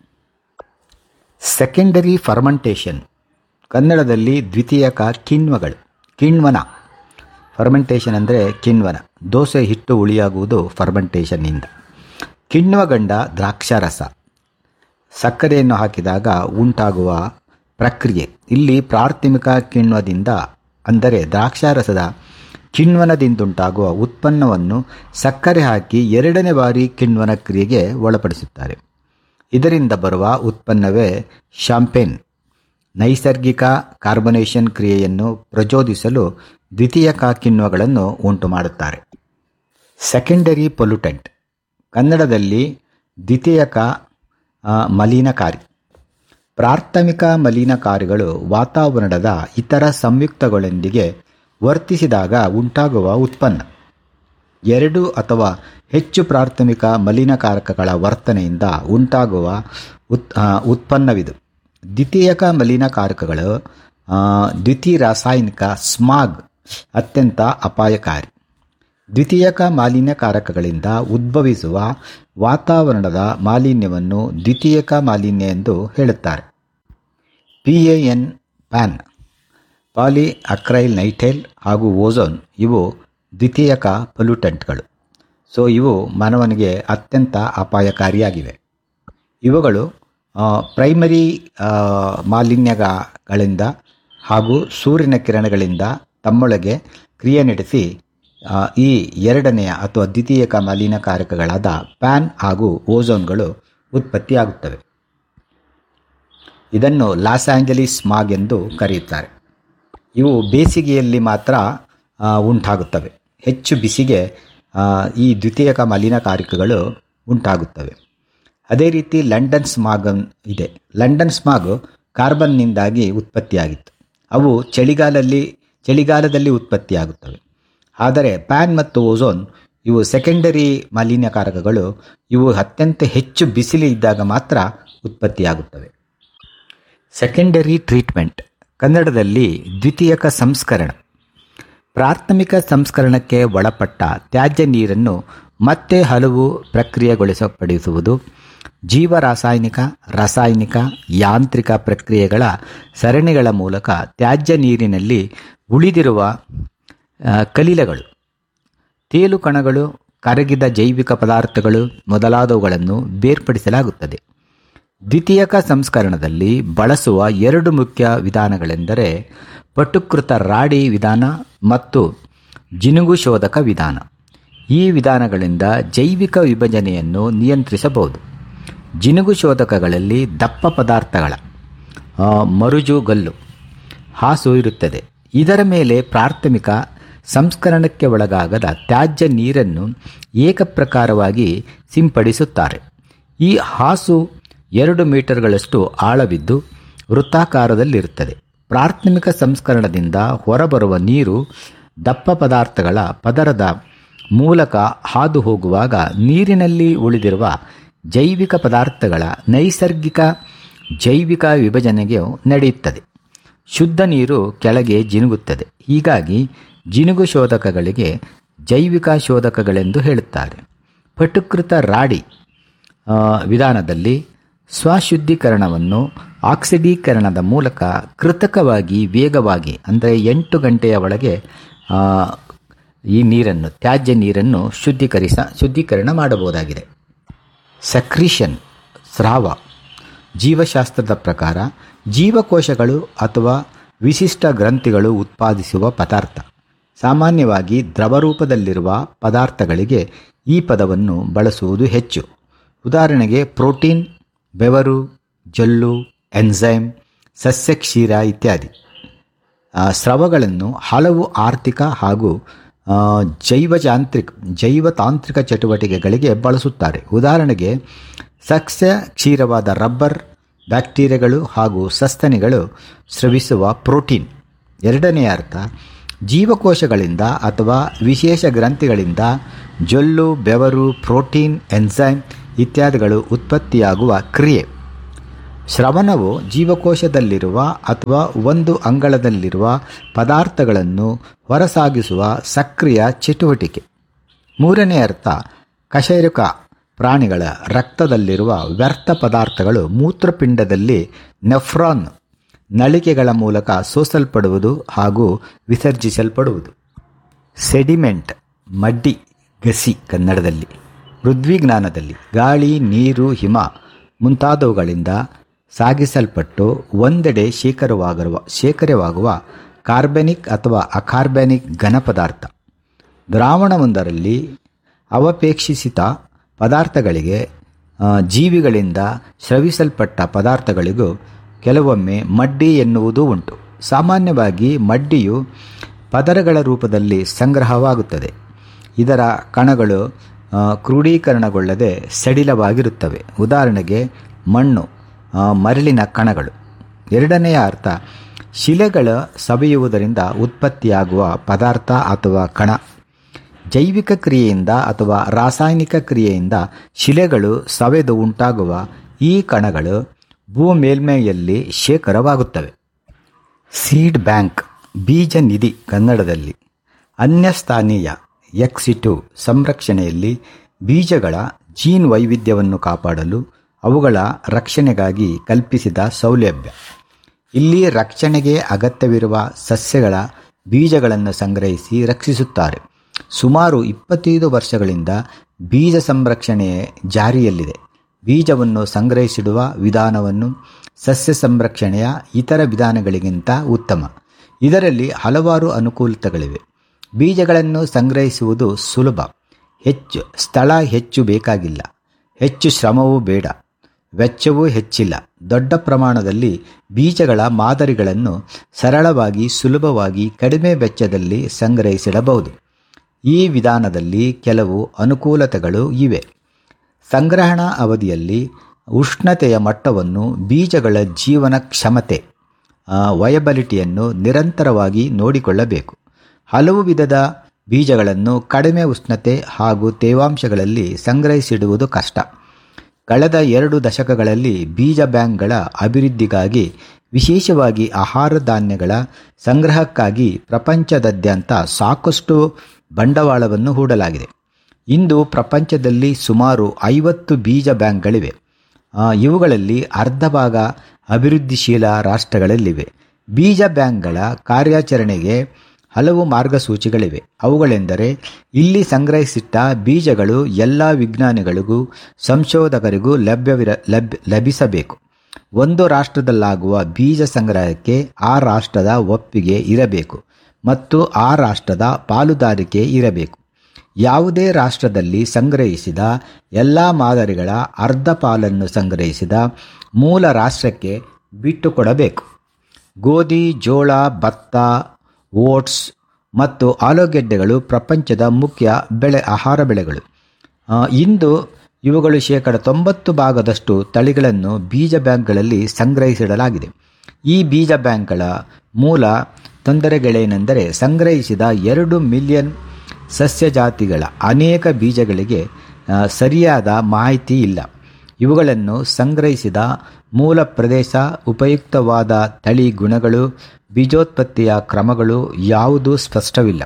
ಸೆಕೆಂಡರಿ ಫರ್ಮೆಂಟೇಷನ್ ಕನ್ನಡದಲ್ಲಿ ದ್ವಿತೀಯಕ ಕಿಣ್ವಗಳು ಕಿಣ್ವನ ಫರ್ಮೆಂಟೇಷನ್ ಅಂದರೆ ಕಿಣ್ವನ ದೋಸೆ ಹಿಟ್ಟು ಉಳಿಯಾಗುವುದು ಫರ್ಮೆಂಟೇಷನ್ನಿಂದ ಕಿಣ್ವಗಂಡ ದ್ರಾಕ್ಷಾರಸ ಸಕ್ಕರೆಯನ್ನು ಹಾಕಿದಾಗ ಉಂಟಾಗುವ ಪ್ರಕ್ರಿಯೆ ಇಲ್ಲಿ ಪ್ರಾಥಮಿಕ ಕಿಣ್ವದಿಂದ ಅಂದರೆ ದ್ರಾಕ್ಷಾರಸದ ಕಿಣ್ವನದಿಂದುಂಟಾಗುವ ಉತ್ಪನ್ನವನ್ನು ಸಕ್ಕರೆ ಹಾಕಿ ಎರಡನೇ ಬಾರಿ ಕಿಣ್ವನ ಕ್ರಿಯೆಗೆ ಒಳಪಡಿಸುತ್ತಾರೆ ಇದರಿಂದ ಬರುವ ಉತ್ಪನ್ನವೇ ಶಾಂಪೇನ್ ನೈಸರ್ಗಿಕ ಕಾರ್ಬನೇಷನ್ ಕ್ರಿಯೆಯನ್ನು ಪ್ರಚೋದಿಸಲು ದ್ವಿತೀಯಕ ಕಿಣ್ವಗಳನ್ನು ಉಂಟು ಮಾಡುತ್ತಾರೆ ಸೆಕೆಂಡರಿ ಪೊಲ್ಯೂಟೆಂಟ್ ಕನ್ನಡದಲ್ಲಿ ದ್ವಿತೀಯಕ ಆ, ಮಲಿನಕಾರಿ ಪ್ರಾಥಮಿಕ ಮಲಿನಕಾರಿಗಳು ವಾತಾವರಣದ ಇತರ ಸಂಯುಕ್ತಗಳೊಂದಿಗೆ ವರ್ತಿಸಿದಾಗ ಉಂಟಾಗುವ ಉತ್ಪನ್ನ ಎರಡು ಅಥವಾ ಹೆಚ್ಚು ಪ್ರಾಥಮಿಕ ಮಲಿನಕಾರಕಗಳ ವರ್ತನೆಯಿಂದ ಉಂಟಾಗುವ ಉತ್ ಆ, ಉತ್ಪನ್ನವಿದು ದ್ವಿತೀಯಕ ಮಲಿನಕಾರಕಗಳು ಆ, ದ್ವಿತೀಯ ರಾಸಾಯನಿಕ ಸ್ಮಾಗ್ ಅತ್ಯಂತ ಅಪಾಯಕಾರಿ ದ್ವಿತೀಯಕ ಮಾಲಿನ್ಯಕಾರಕಗಳಿಂದ ಉದ್ಭವಿಸುವ ವಾತಾವರಣದ ಮಾಲಿನ್ಯವನ್ನು ದ್ವಿತೀಯಕ ಮಾಲಿನ್ಯ ಎಂದು ಹೇಳುತ್ತಾರೆ P A N pan polyacrylonitrile ಹಾಗೂ ಓಝೋನ್ ಇವು ದ್ವಿತೀಯಕ ಪೊಲ್ಯೂಟೆಂಟ್ಗಳು ಸೊ ಇವು ಮಾನವನಿಗೆ ಅತ್ಯಂತ ಅಪಾಯಕಾರಿಯಾಗಿವೆ ಇವುಗಳು ಆ, ಪ್ರೈಮರಿ ಆ, ಮಾಲಿನ್ಯಗಳಿಂದ ಹಾಗೂ ಸೂರ್ಯನ ಕಿರಣಗಳಿಂದ ತಮ್ಮೊಳಗೆ ಕ್ರಿಯೆ ನಡೆಸಿ ಆ, ಈ ಎರಡನೆಯ ಅಥವಾ ದ್ವಿತೀಯಕ ಮಾಲಿನ್ಯಕಾರಕಗಳಾದ ಪ್ಯಾನ್ ಹಾಗೂ ಓಝೋನ್ಗಳು ಉತ್ಪತ್ತಿಯಾಗುತ್ತವೆ ಇದನ್ನು ಲಾಸ್ ಆಂಜಲೀಸ್ ಸ್ಮಾಗ್ ಎಂದು ಕರೆಯುತ್ತಾರೆ ಇವು ಬೇಸಿಗೆಯಲ್ಲಿ ಮಾತ್ರ ಆ, ಉಂಟಾಗುತ್ತವೆ ಹೆಚ್ಚು ಬಿಸಿಗೆ ಆ, ಈ ದ್ವಿತೀಯಕ ಮಲಿನಕಾರಕಗಳು ಉಂಟಾಗುತ್ತವೆ ಅದೇ ರೀತಿ ಲಂಡನ್ ಸ್ಮಾಗ್ ಅನ್- ಇದೆ ಲಂಡನ್ ಸ್ಮಾಗ್ ಕಾರ್ಬನ್ನಿಂದಾಗಿ ಉತ್ಪತ್ತಿಯಾಗಿತ್ತು ಅವು ಚಳಿಗಾಲದಲ್ಲಿ ಚಳಿಗಾಲದಲ್ಲಿ ಉತ್ಪತ್ತಿಯಾಗುತ್ತವೆ ಆದರೆ ಪ್ಯಾನ್ ಮತ್ತು ಓಝೋನ್ ಇವು ಸೆಕೆಂಡರಿ ಮಾಲಿನ್ಯಕಾರಕಗಳು ಇವು ಅತ್ಯಂತ ಹೆಚ್ಚು ಬಿಸಿಲು ಇದ್ದಾಗ ಮಾತ್ರ ಉತ್ಪತ್ತಿಯಾಗುತ್ತವೆ ಸೆಕೆಂಡರಿ ಟ್ರೀಟ್ಮೆಂಟ್ ಕನ್ನಡದಲ್ಲಿ ದ್ವಿತೀಯಕ ಸಂಸ್ಕರಣ ಪ್ರಾಥಮಿಕ ಸಂಸ್ಕರಣಕ್ಕೆ ಒಳಪಟ್ಟ ತ್ಯಾಜ್ಯ ನೀರನ್ನು ಮತ್ತೆ ಹಲವು ಪ್ರಕ್ರಿಯೆಗೊಳಿಸಪಡಿಸುವುದು ಜೀವರಾಸಾಯನಿಕ ರಾಸಾಯನಿಕ ಯಾಂತ್ರಿಕ ಪ್ರಕ್ರಿಯೆಗಳ ಸರಣಿಗಳ ಮೂಲಕ ತ್ಯಾಜ್ಯ ನೀರಿನಲ್ಲಿ ಉಳಿದಿರುವ ಆ, ಕಲಿಲಗಳು ತೇಲು ಕಣಗಳು ಕರಗಿದ ಜೈವಿಕ ಪದಾರ್ಥಗಳು ಮೊದಲಾದವುಗಳನ್ನು ಬೇರ್ಪಡಿಸಲಾಗುತ್ತದೆ ದ್ವಿತೀಯಕ ಸಂಸ್ಕರಣದಲ್ಲಿ ಬಳಸುವ ಎರಡು ಮುಖ್ಯ ವಿಧಾನಗಳೆಂದರೆ ಪಟುಕೃತ ರಾಡಿ ವಿಧಾನ ಮತ್ತು ಜಿನುಗು ಶೋಧಕ ವಿಧಾನ ಈ ವಿಧಾನಗಳಿಂದ ಜೈವಿಕ ವಿಭಜನೆಯನ್ನು ನಿಯಂತ್ರಿಸಬಹುದು ಜಿನುಗು ಶೋಧಕಗಳಲ್ಲಿ ದಪ್ಪ ಪದಾರ್ಥಗಳ ಆ, ಮರುಜುಗಲ್ಲು ಹಾಸು ಇರುತ್ತದೆ ಇದರ ಮೇಲೆ ಪ್ರಾಥಮಿಕ ಸಂಸ್ಕರಣಕ್ಕೆ ಒಳಗಾಗದ ತ್ಯಾಜ್ಯ ನೀರನ್ನು ಏಕಪ್ರಕಾರವಾಗಿ ಸಿಂಪಡಿಸುತ್ತಾರೆ ಈ ಹಾಸು ಎರಡು ಮೀಟರ್ಗಳಷ್ಟು ಆಳವಿದ್ದು ವೃತ್ತಾಕಾರದಲ್ಲಿರುತ್ತದೆ ಪ್ರಾಥಮಿಕ ಸಂಸ್ಕರಣದಿಂದ ಹೊರಬರುವ ನೀರು ದಪ್ಪ ಪದಾರ್ಥಗಳ ಪದರದ ಮೂಲಕ ಹಾದು ಹೋಗುವಾಗ ನೀರಿನಲ್ಲಿ ಉಳಿದಿರುವ ಜೈವಿಕ ಪದಾರ್ಥಗಳ ನೈಸರ್ಗಿಕ ಜೈವಿಕ ವಿಭಜನೆಗೆ ನಡೆಯುತ್ತದೆ ಶುದ್ಧ ನೀರು ಕೆಳಗೆ ಜಿನುಗುತ್ತದೆ ಹೀಗಾಗಿ ಜಿನುಗು ಶೋಧಕಗಳಿಗೆ ಜೈವಿಕ ಶೋಧಕಗಳೆಂದು ಹೇಳುತ್ತಾರೆ ಪಟುಕೃತ ರಾಡಿ ಆ, ವಿಧಾನದಲ್ಲಿ ಸ್ವಶುದ್ಧೀಕರಣವನ್ನು ಆಕ್ಸಿಡೀಕರಣದ ಮೂಲಕ ಕೃತಕವಾಗಿ ವೇಗವಾಗಿ ಅಂದರೆ ಎಂಟು ಗಂಟೆಯ ಒಳಗೆ ಆ, ಈ ನೀರನ್ನು ತ್ಯಾಜ್ಯ ನೀರನ್ನು ಶುದ್ಧೀಕರಿಸ ಶುದ್ಧೀಕರಣ ಮಾಡಬಹುದಾಗಿದೆ ಸಕ್ರಿಷನ್ ಸ್ರಾವ ಜೀವಶಾಸ್ತ್ರದ ಪ್ರಕಾರ ಜೀವಕೋಶಗಳು ಅಥವಾ ವಿಶಿಷ್ಟ ಗ್ರಂಥಿಗಳು ಉತ್ಪಾದಿಸುವ ಪದಾರ್ಥ ಸಾಮಾನ್ಯವಾಗಿ ದ್ರವರೂಪದಲ್ಲಿರುವ ಪದಾರ್ಥಗಳಿಗೆ ಈ ಪದವನ್ನು ಬಳಸುವುದು ಹೆಚ್ಚು ಉದಾಹರಣೆಗೆ ಪ್ರೋಟೀನ್ ಬೆವರು ಜೊಲ್ಲು ಎನ್ಸೈಮ್ ಸಸ್ಯಕ್ಷೀರ ಇತ್ಯಾದಿ ಆ, ಸ್ರವಗಳನ್ನು ಹಲವು ಆರ್ಥಿಕ ಹಾಗೂ ಆ, ಜೈವಯಾಂತ್ರಿಕ ಜೈವತಾಂತ್ರಿಕ ಚಟುವಟಿಕೆಗಳಿಗೆ ಬಳಸುತ್ತಾರೆ ಉದಾಹರಣೆಗೆ ಸಸ್ಯ ಕ್ಷೀರವಾದ ರಬ್ಬರ್ ಬ್ಯಾಕ್ಟೀರಿಯಾಗಳು ಹಾಗೂ ಸಸ್ತನಿಗಳು ಸ್ರವಿಸುವ ಪ್ರೋಟೀನ್ ಎರಡನೆಯ ಅರ್ಥ ಜೀವಕೋಶಗಳಿಂದ ಅಥವಾ ವಿಶೇಷ ಗ್ರಂಥಿಗಳಿಂದ ಜೊಲ್ಲು ಬೆವರು ಪ್ರೋಟೀನ್ ಎನ್ಸೈಮ್ ಇತ್ಯಾದಿಗಳು ಉತ್ಪತ್ತಿಯಾಗುವ ಕ್ರಿಯೆ ಶ್ರವಣವು ಜೀವಕೋಶದಲ್ಲಿರುವ ಅಥವಾ ಒಂದು ಅಂಗಳದಲ್ಲಿರುವ ಪದಾರ್ಥಗಳನ್ನು ಹೊರಸಾಗಿಸುವ ಸಕ್ರಿಯ ಚಟುವಟಿಕೆ ಮೂರನೇ ಅರ್ಥ ಕಶೇರುಕ ಪ್ರಾಣಿಗಳ ರಕ್ತದಲ್ಲಿರುವ ವ್ಯರ್ಥ ಪದಾರ್ಥಗಳು ಮೂತ್ರಪಿಂಡದಲ್ಲಿ ನೆಫ್ರಾನ್ ನಳಿಕೆಗಳ ಮೂಲಕ ಸೋಸಲ್ಪಡುವುದು ಹಾಗೂ ವಿಸರ್ಜಿಸಲ್ಪಡುವುದು ಸೆಡಿಮೆಂಟ್ ಮಡ್ಡಿ ಗಸಿ ಕನ್ನಡದಲ್ಲಿ ಪೃಥ್ವಿಜ್ಞಾನದಲ್ಲಿ ಗಾಳಿ ನೀರು ಹಿಮ ಮುಂತಾದವುಗಳಿಂದ ಸಾಗಿಸಲ್ಪಟ್ಟು ಒಂದೆಡೆ ಶೇಖರವಾಗಿರುವ ಶೇಖರವಾಗುವ ಕಾರ್ಬನಿಕ್ ಅಥವಾ ಅಕಾರ್ಬನಿಕ್ ಘನ ಪದಾರ್ಥ ದ್ರಾವಣವೊಂದರಲ್ಲಿ ಅವಪೇಕ್ಷಿಸಿತ ಪದಾರ್ಥಗಳಿಗೆ ಆ, ಜೀವಿಗಳಿಂದ ಸ್ರವಿಸಲ್ಪಟ್ಟ ಪದಾರ್ಥಗಳಿಗೂ ಕೆಲವೊಮ್ಮೆ ಮಡ್ಡಿ ಎನ್ನುವುದೂ ಉಂಟು ಸಾಮಾನ್ಯವಾಗಿ ಮಡ್ಡಿಯು ಪದರಗಳ ರೂಪದಲ್ಲಿ ಸಂಗ್ರಹವಾಗುತ್ತದೆ ಇದರ ಕಣಗಳು ಆ, ಕ್ರೋಢೀಕರಣಗೊಳ್ಳದೆ ಸಡಿಲವಾಗಿರುತ್ತವೆ ಉದಾಹರಣೆಗೆ ಮಣ್ಣು ಆ, ಮರಳಿನ ಕಣಗಳು ಎರಡನೆಯ ಅರ್ಥ ಶಿಲೆಗಳ ಸವೆಯುವುದರಿಂದ ಉತ್ಪತ್ತಿಯಾಗುವ ಪದಾರ್ಥ ಅಥವಾ ಕಣ ಜೈವಿಕ ಕ್ರಿಯೆಯಿಂದ ಅಥವಾ ರಾಸಾಯನಿಕ ಕ್ರಿಯೆಯಿಂದ ಶಿಲೆಗಳು ಸವೆದು ಉಂಟಾಗುವ ಈ ಕಣಗಳು ಭೂ ಮೇಲ್ಮೈಯಲ್ಲಿ ಶೇಖರವಾಗುತ್ತವೆ ಸೀಡ್ ಬ್ಯಾಂಕ್ ಬೀಜ ನಿಧಿ ಕನ್ನಡದಲ್ಲಿ ಅನ್ಯಸ್ಥಾನೀಯ ಎಕ್ಸಿಟು ಸಂರಕ್ಷಣೆಯಲ್ಲಿ ಬೀಜಗಳ ಜೀನ್ ವೈವಿಧ್ಯವನ್ನು ಕಾಪಾಡಲು ಅವುಗಳ ರಕ್ಷಣೆಗಾಗಿ ಕಲ್ಪಿಸಿದ ಸೌಲಭ್ಯ ಇಲ್ಲಿ ರಕ್ಷಣೆಗೆ ಅಗತ್ಯವಿರುವ ಸಸ್ಯಗಳ ಬೀಜಗಳನ್ನು ಸಂಗ್ರಹಿಸಿ ರಕ್ಷಿಸುತ್ತಾರೆ ಸುಮಾರು ಇಪ್ಪತ್ತೈದು ವರ್ಷಗಳಿಂದ ಬೀಜ ಸಂರಕ್ಷಣೆ ಜಾರಿಯಲ್ಲಿದೆ ಬೀಜವನ್ನು ಸಂಗ್ರಹಿಸಿಡುವ ವಿಧಾನವನ್ನು ಸಸ್ಯ ಸಂರಕ್ಷಣೆಯ ಇತರ ವಿಧಾನಗಳಿಗಿಂತ ಉತ್ತಮ ಇದರಲ್ಲಿ ಹಲವಾರು ಅನುಕೂಲತೆಗಳಿವೆ ಬೀಜಗಳನ್ನು ಸಂಗ್ರಹಿಸುವುದು ಸುಲಭ ಹೆಚ್ಚು ಸ್ಥಳ ಹೆಚ್ಚು ಬೇಕಾಗಿಲ್ಲ ಹೆಚ್ಚು ಶ್ರಮವೂ ಬೇಡ ವೆಚ್ಚವೂ ಹೆಚ್ಚಿಲ್ಲ ದೊಡ್ಡ ಪ್ರಮಾಣದಲ್ಲಿ ಬೀಜಗಳ ಮಾದರಿಗಳನ್ನು ಸರಳವಾಗಿ ಸುಲಭವಾಗಿ ಕಡಿಮೆ ವೆಚ್ಚದಲ್ಲಿ ಸಂಗ್ರಹಿಸಿಡಬಹುದು ಈ ವಿಧಾನದಲ್ಲಿ ಕೆಲವು ಅನುಕೂಲತೆಗಳು ಇವೆ ಸಂಗ್ರಹಣಾ ಅವಧಿಯಲ್ಲಿ ಉಷ್ಣತೆಯ ಮಟ್ಟವನ್ನು ಬೀಜಗಳ ಜೀವನ ಕ್ಷಮತೆ ವಯಬಲಿಟಿಯನ್ನು ನಿರಂತರವಾಗಿ ನೋಡಿಕೊಳ್ಳಬೇಕು ಹಲವು ವಿಧದ ಬೀಜಗಳನ್ನು ಕಡಿಮೆ ಉಷ್ಣತೆ ಹಾಗೂ ತೇವಾಂಶಗಳಲ್ಲಿ ಸಂಗ್ರಹಿಸಿಡುವುದು ಕಷ್ಟ ಕಳೆದ ಎರಡು ದಶಕಗಳಲ್ಲಿ ಬೀಜ ಬ್ಯಾಂಕ್ಗಳ ಅಭಿವೃದ್ಧಿಗಾಗಿ ವಿಶೇಷವಾಗಿ ಆಹಾರ ಧಾನ್ಯಗಳ ಸಂಗ್ರಹಕ್ಕಾಗಿ ಪ್ರಪಂಚದಾದ್ಯಂತ ಸಾಕಷ್ಟು ಬಂಡವಾಳವನ್ನು ಹೂಡಲಾಗಿದೆ ಇಂದು ಪ್ರಪಂಚದಲ್ಲಿ ಸುಮಾರು ಐವತ್ತು ಬೀಜ ಬ್ಯಾಂಕ್ಗಳಿವೆ ಆ, ಇವುಗಳಲ್ಲಿ ಅರ್ಧ ಭಾಗ ಅಭಿವೃದ್ಧಿಶೀಲ ರಾಷ್ಟ್ರಗಳಲ್ಲಿವೆ ಬೀಜ ಬ್ಯಾಂಕ್ಗಳ ಕಾರ್ಯಾಚರಣೆಗೆ ಹಲವು ಮಾರ್ಗಸೂಚಿಗಳಿವೆ ಅವುಗಳೆಂದರೆ ಇಲ್ಲಿ ಸಂಗ್ರಹಿಸಿಟ್ಟ ಬೀಜಗಳು ಎಲ್ಲ ವಿಜ್ಞಾನಿಗಳಿಗೂ ಸಂಶೋಧಕರಿಗೂ ಲಭ್ಯವಿರ ಲಭ್ಯ ಲಭಿಸಬೇಕು ಒಂದು ರಾಷ್ಟ್ರದಲ್ಲಾಗುವ ಬೀಜ ಸಂಗ್ರಹಕ್ಕೆ ಆ ರಾಷ್ಟ್ರದ ಒಪ್ಪಿಗೆ ಇರಬೇಕು ಮತ್ತು ಆ ರಾಷ್ಟ್ರದ ಪಾಲುದಾರಿಕೆ ಇರಬೇಕು ಯಾವುದೇ ರಾಷ್ಟ್ರದಲ್ಲಿ ಸಂಗ್ರಹಿಸಿದ ಎಲ್ಲ ಮಾದರಿಗಳ ಅರ್ಧ ಪಾಲನ್ನು ಸಂಗ್ರಹಿಸಿದ ಮೂಲ ರಾಷ್ಟ್ರಕ್ಕೆ ಬಿಟ್ಟುಕೊಡಬೇಕು ಗೋಧಿ ಜೋಳ ಭತ್ತ ಓಟ್ಸ್ ಮತ್ತು ಆಲೂಗೆಡ್ಡೆಗಳು ಪ್ರಪಂಚದ ಮುಖ್ಯ ಬೆಳೆ ಆಹಾರ ಬೆಳೆಗಳು ಆ, ಇಂದು ಇವುಗಳು ಶೇಕಡ ತೊಂಬತ್ತು ಭಾಗದಷ್ಟು ತಳಿಗಳನ್ನು ಬೀಜ ಬ್ಯಾಂಕ್ಗಳಲ್ಲಿ ಸಂಗ್ರಹಿಸಿಡಲಾಗಿದೆ ಈ ಬೀಜ ಬ್ಯಾಂಕ್ಗಳ ಮೂಲ ತೊಂದರೆಗಳೇನೆಂದರೆ ಸಂಗ್ರಹಿಸಿದ ಎರಡು ಮಿಲಿಯನ್ ಸಸ್ಯ ಜಾತಿಗಳ ಅನೇಕ ಬೀಜಗಳಿಗೆ ಆ, ಸರಿಯಾದ ಮಾಹಿತಿ ಇಲ್ಲ ಇವುಗಳನ್ನು ಸಂಗ್ರಹಿಸಿದ ಮೂಲ ಪ್ರದೇಶ ಉಪಯುಕ್ತವಾದ ತಳಿ ಗುಣಗಳು ಬೀಜೋತ್ಪತ್ತಿಯ ಕ್ರಮಗಳು ಯಾವುದೂ ಸ್ಪಷ್ಟವಿಲ್ಲ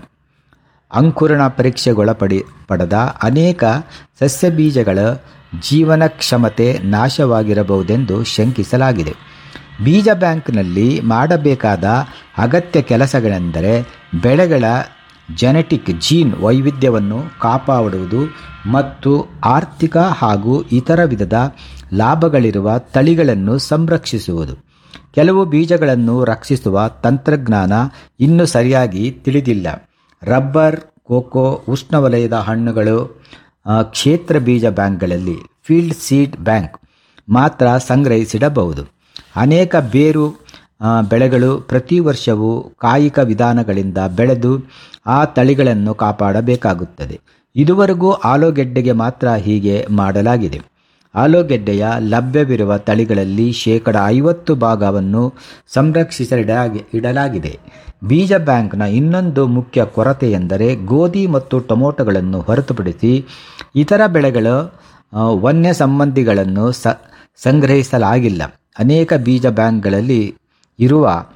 ಅಂಕುರಣ ಪರೀಕ್ಷೆಗೊಳಪಡಿ ಪಡೆದ ಅನೇಕ ಸಸ್ಯ ಬೀಜಗಳ ಜೀವನ ಕ್ಷಮತೆ ನಾಶವಾಗಿರಬಹುದೆಂದು ಶಂಕಿಸಲಾಗಿದೆ ಬೀಜ ಬ್ಯಾಂಕ್ನಲ್ಲಿ ಮಾಡಬೇಕಾದ ಅಗತ್ಯ ಕೆಲಸಗಳೆಂದರೆ ಬೆಳೆಗಳ ಜೆನೆಟಿಕ್ ಜೀನ್ ವೈವಿಧ್ಯವನ್ನು ಕಾಪಾಡುವುದು ಮತ್ತು ಆರ್ಥಿಕ ಹಾಗೂ ಇತರ ವಿಧದ ಲಾಭಗಳಿರುವ ತಳಿಗಳನ್ನು ಸಂರಕ್ಷಿಸುವುದು ಕೆಲವು ಬೀಜಗಳನ್ನು ರಕ್ಷಿಸುವ ತಂತ್ರಜ್ಞಾನ ಇನ್ನೂ ಸರಿಯಾಗಿ ತಿಳಿದಿಲ್ಲ ರಬ್ಬರ್ ಕೋಕೋ ಉಷ್ಣವಲಯದ ಹಣ್ಣುಗಳು ಆ, ಕ್ಷೇತ್ರ ಬೀಜ ಬ್ಯಾಂಕ್ಗಳಲ್ಲಿ ಫೀಲ್ಡ್ ಸೀಡ್ ಬ್ಯಾಂಕ್ ಮಾತ್ರ ಸಂಗ್ರಹಿಸಿಡಬಹುದು ಅನೇಕ ಬೇರು ಆ, ಬೆಳೆಗಳು ಪ್ರತಿ ವರ್ಷವೂ ಕಾಯಿಕ ವಿಧಾನಗಳಿಂದ ಬೆಳೆದು ಆ ತಳಿಗಳನ್ನು ಕಾಪಾಡಬೇಕಾಗುತ್ತದೆ ಇದುವರೆಗೂ ಆಲೂಗೆಡ್ಡೆಗೆ ಮಾತ್ರ ಹೀಗೆ ಮಾಡಲಾಗಿದೆ ಆಲೂಗೆಡ್ಡೆಯ ಲಭ್ಯವಿರುವ ತಳಿಗಳಲ್ಲಿ ಶೇಕಡ ಐವತ್ತು ಭಾಗವನ್ನು ಸಂರಕ್ಷಿಸಿಡಲಾಗಿ ಇಡಲಾಗಿದೆ ಬೀಜ ಬ್ಯಾಂಕ್ನ ಇನ್ನೊಂದು ಮುಖ್ಯ ಕೊರತೆ ಎಂದರೆ ಗೋಧಿ ಮತ್ತು ಟೊಮೊಟೊಗಳನ್ನು ಹೊರತುಪಡಿಸಿ ಇತರ ಬೆಳೆಗಳು ಆ, ವನ್ಯ ಸಂಬಂಧಿಗಳನ್ನು ಸ ಸಂಗ್ರಹಿಸಲಾಗಿಲ್ಲ ಅನೇಕ ಬೀಜ ಬ್ಯಾಂಕ್ಗಳಲ್ಲಿ ಇರುವ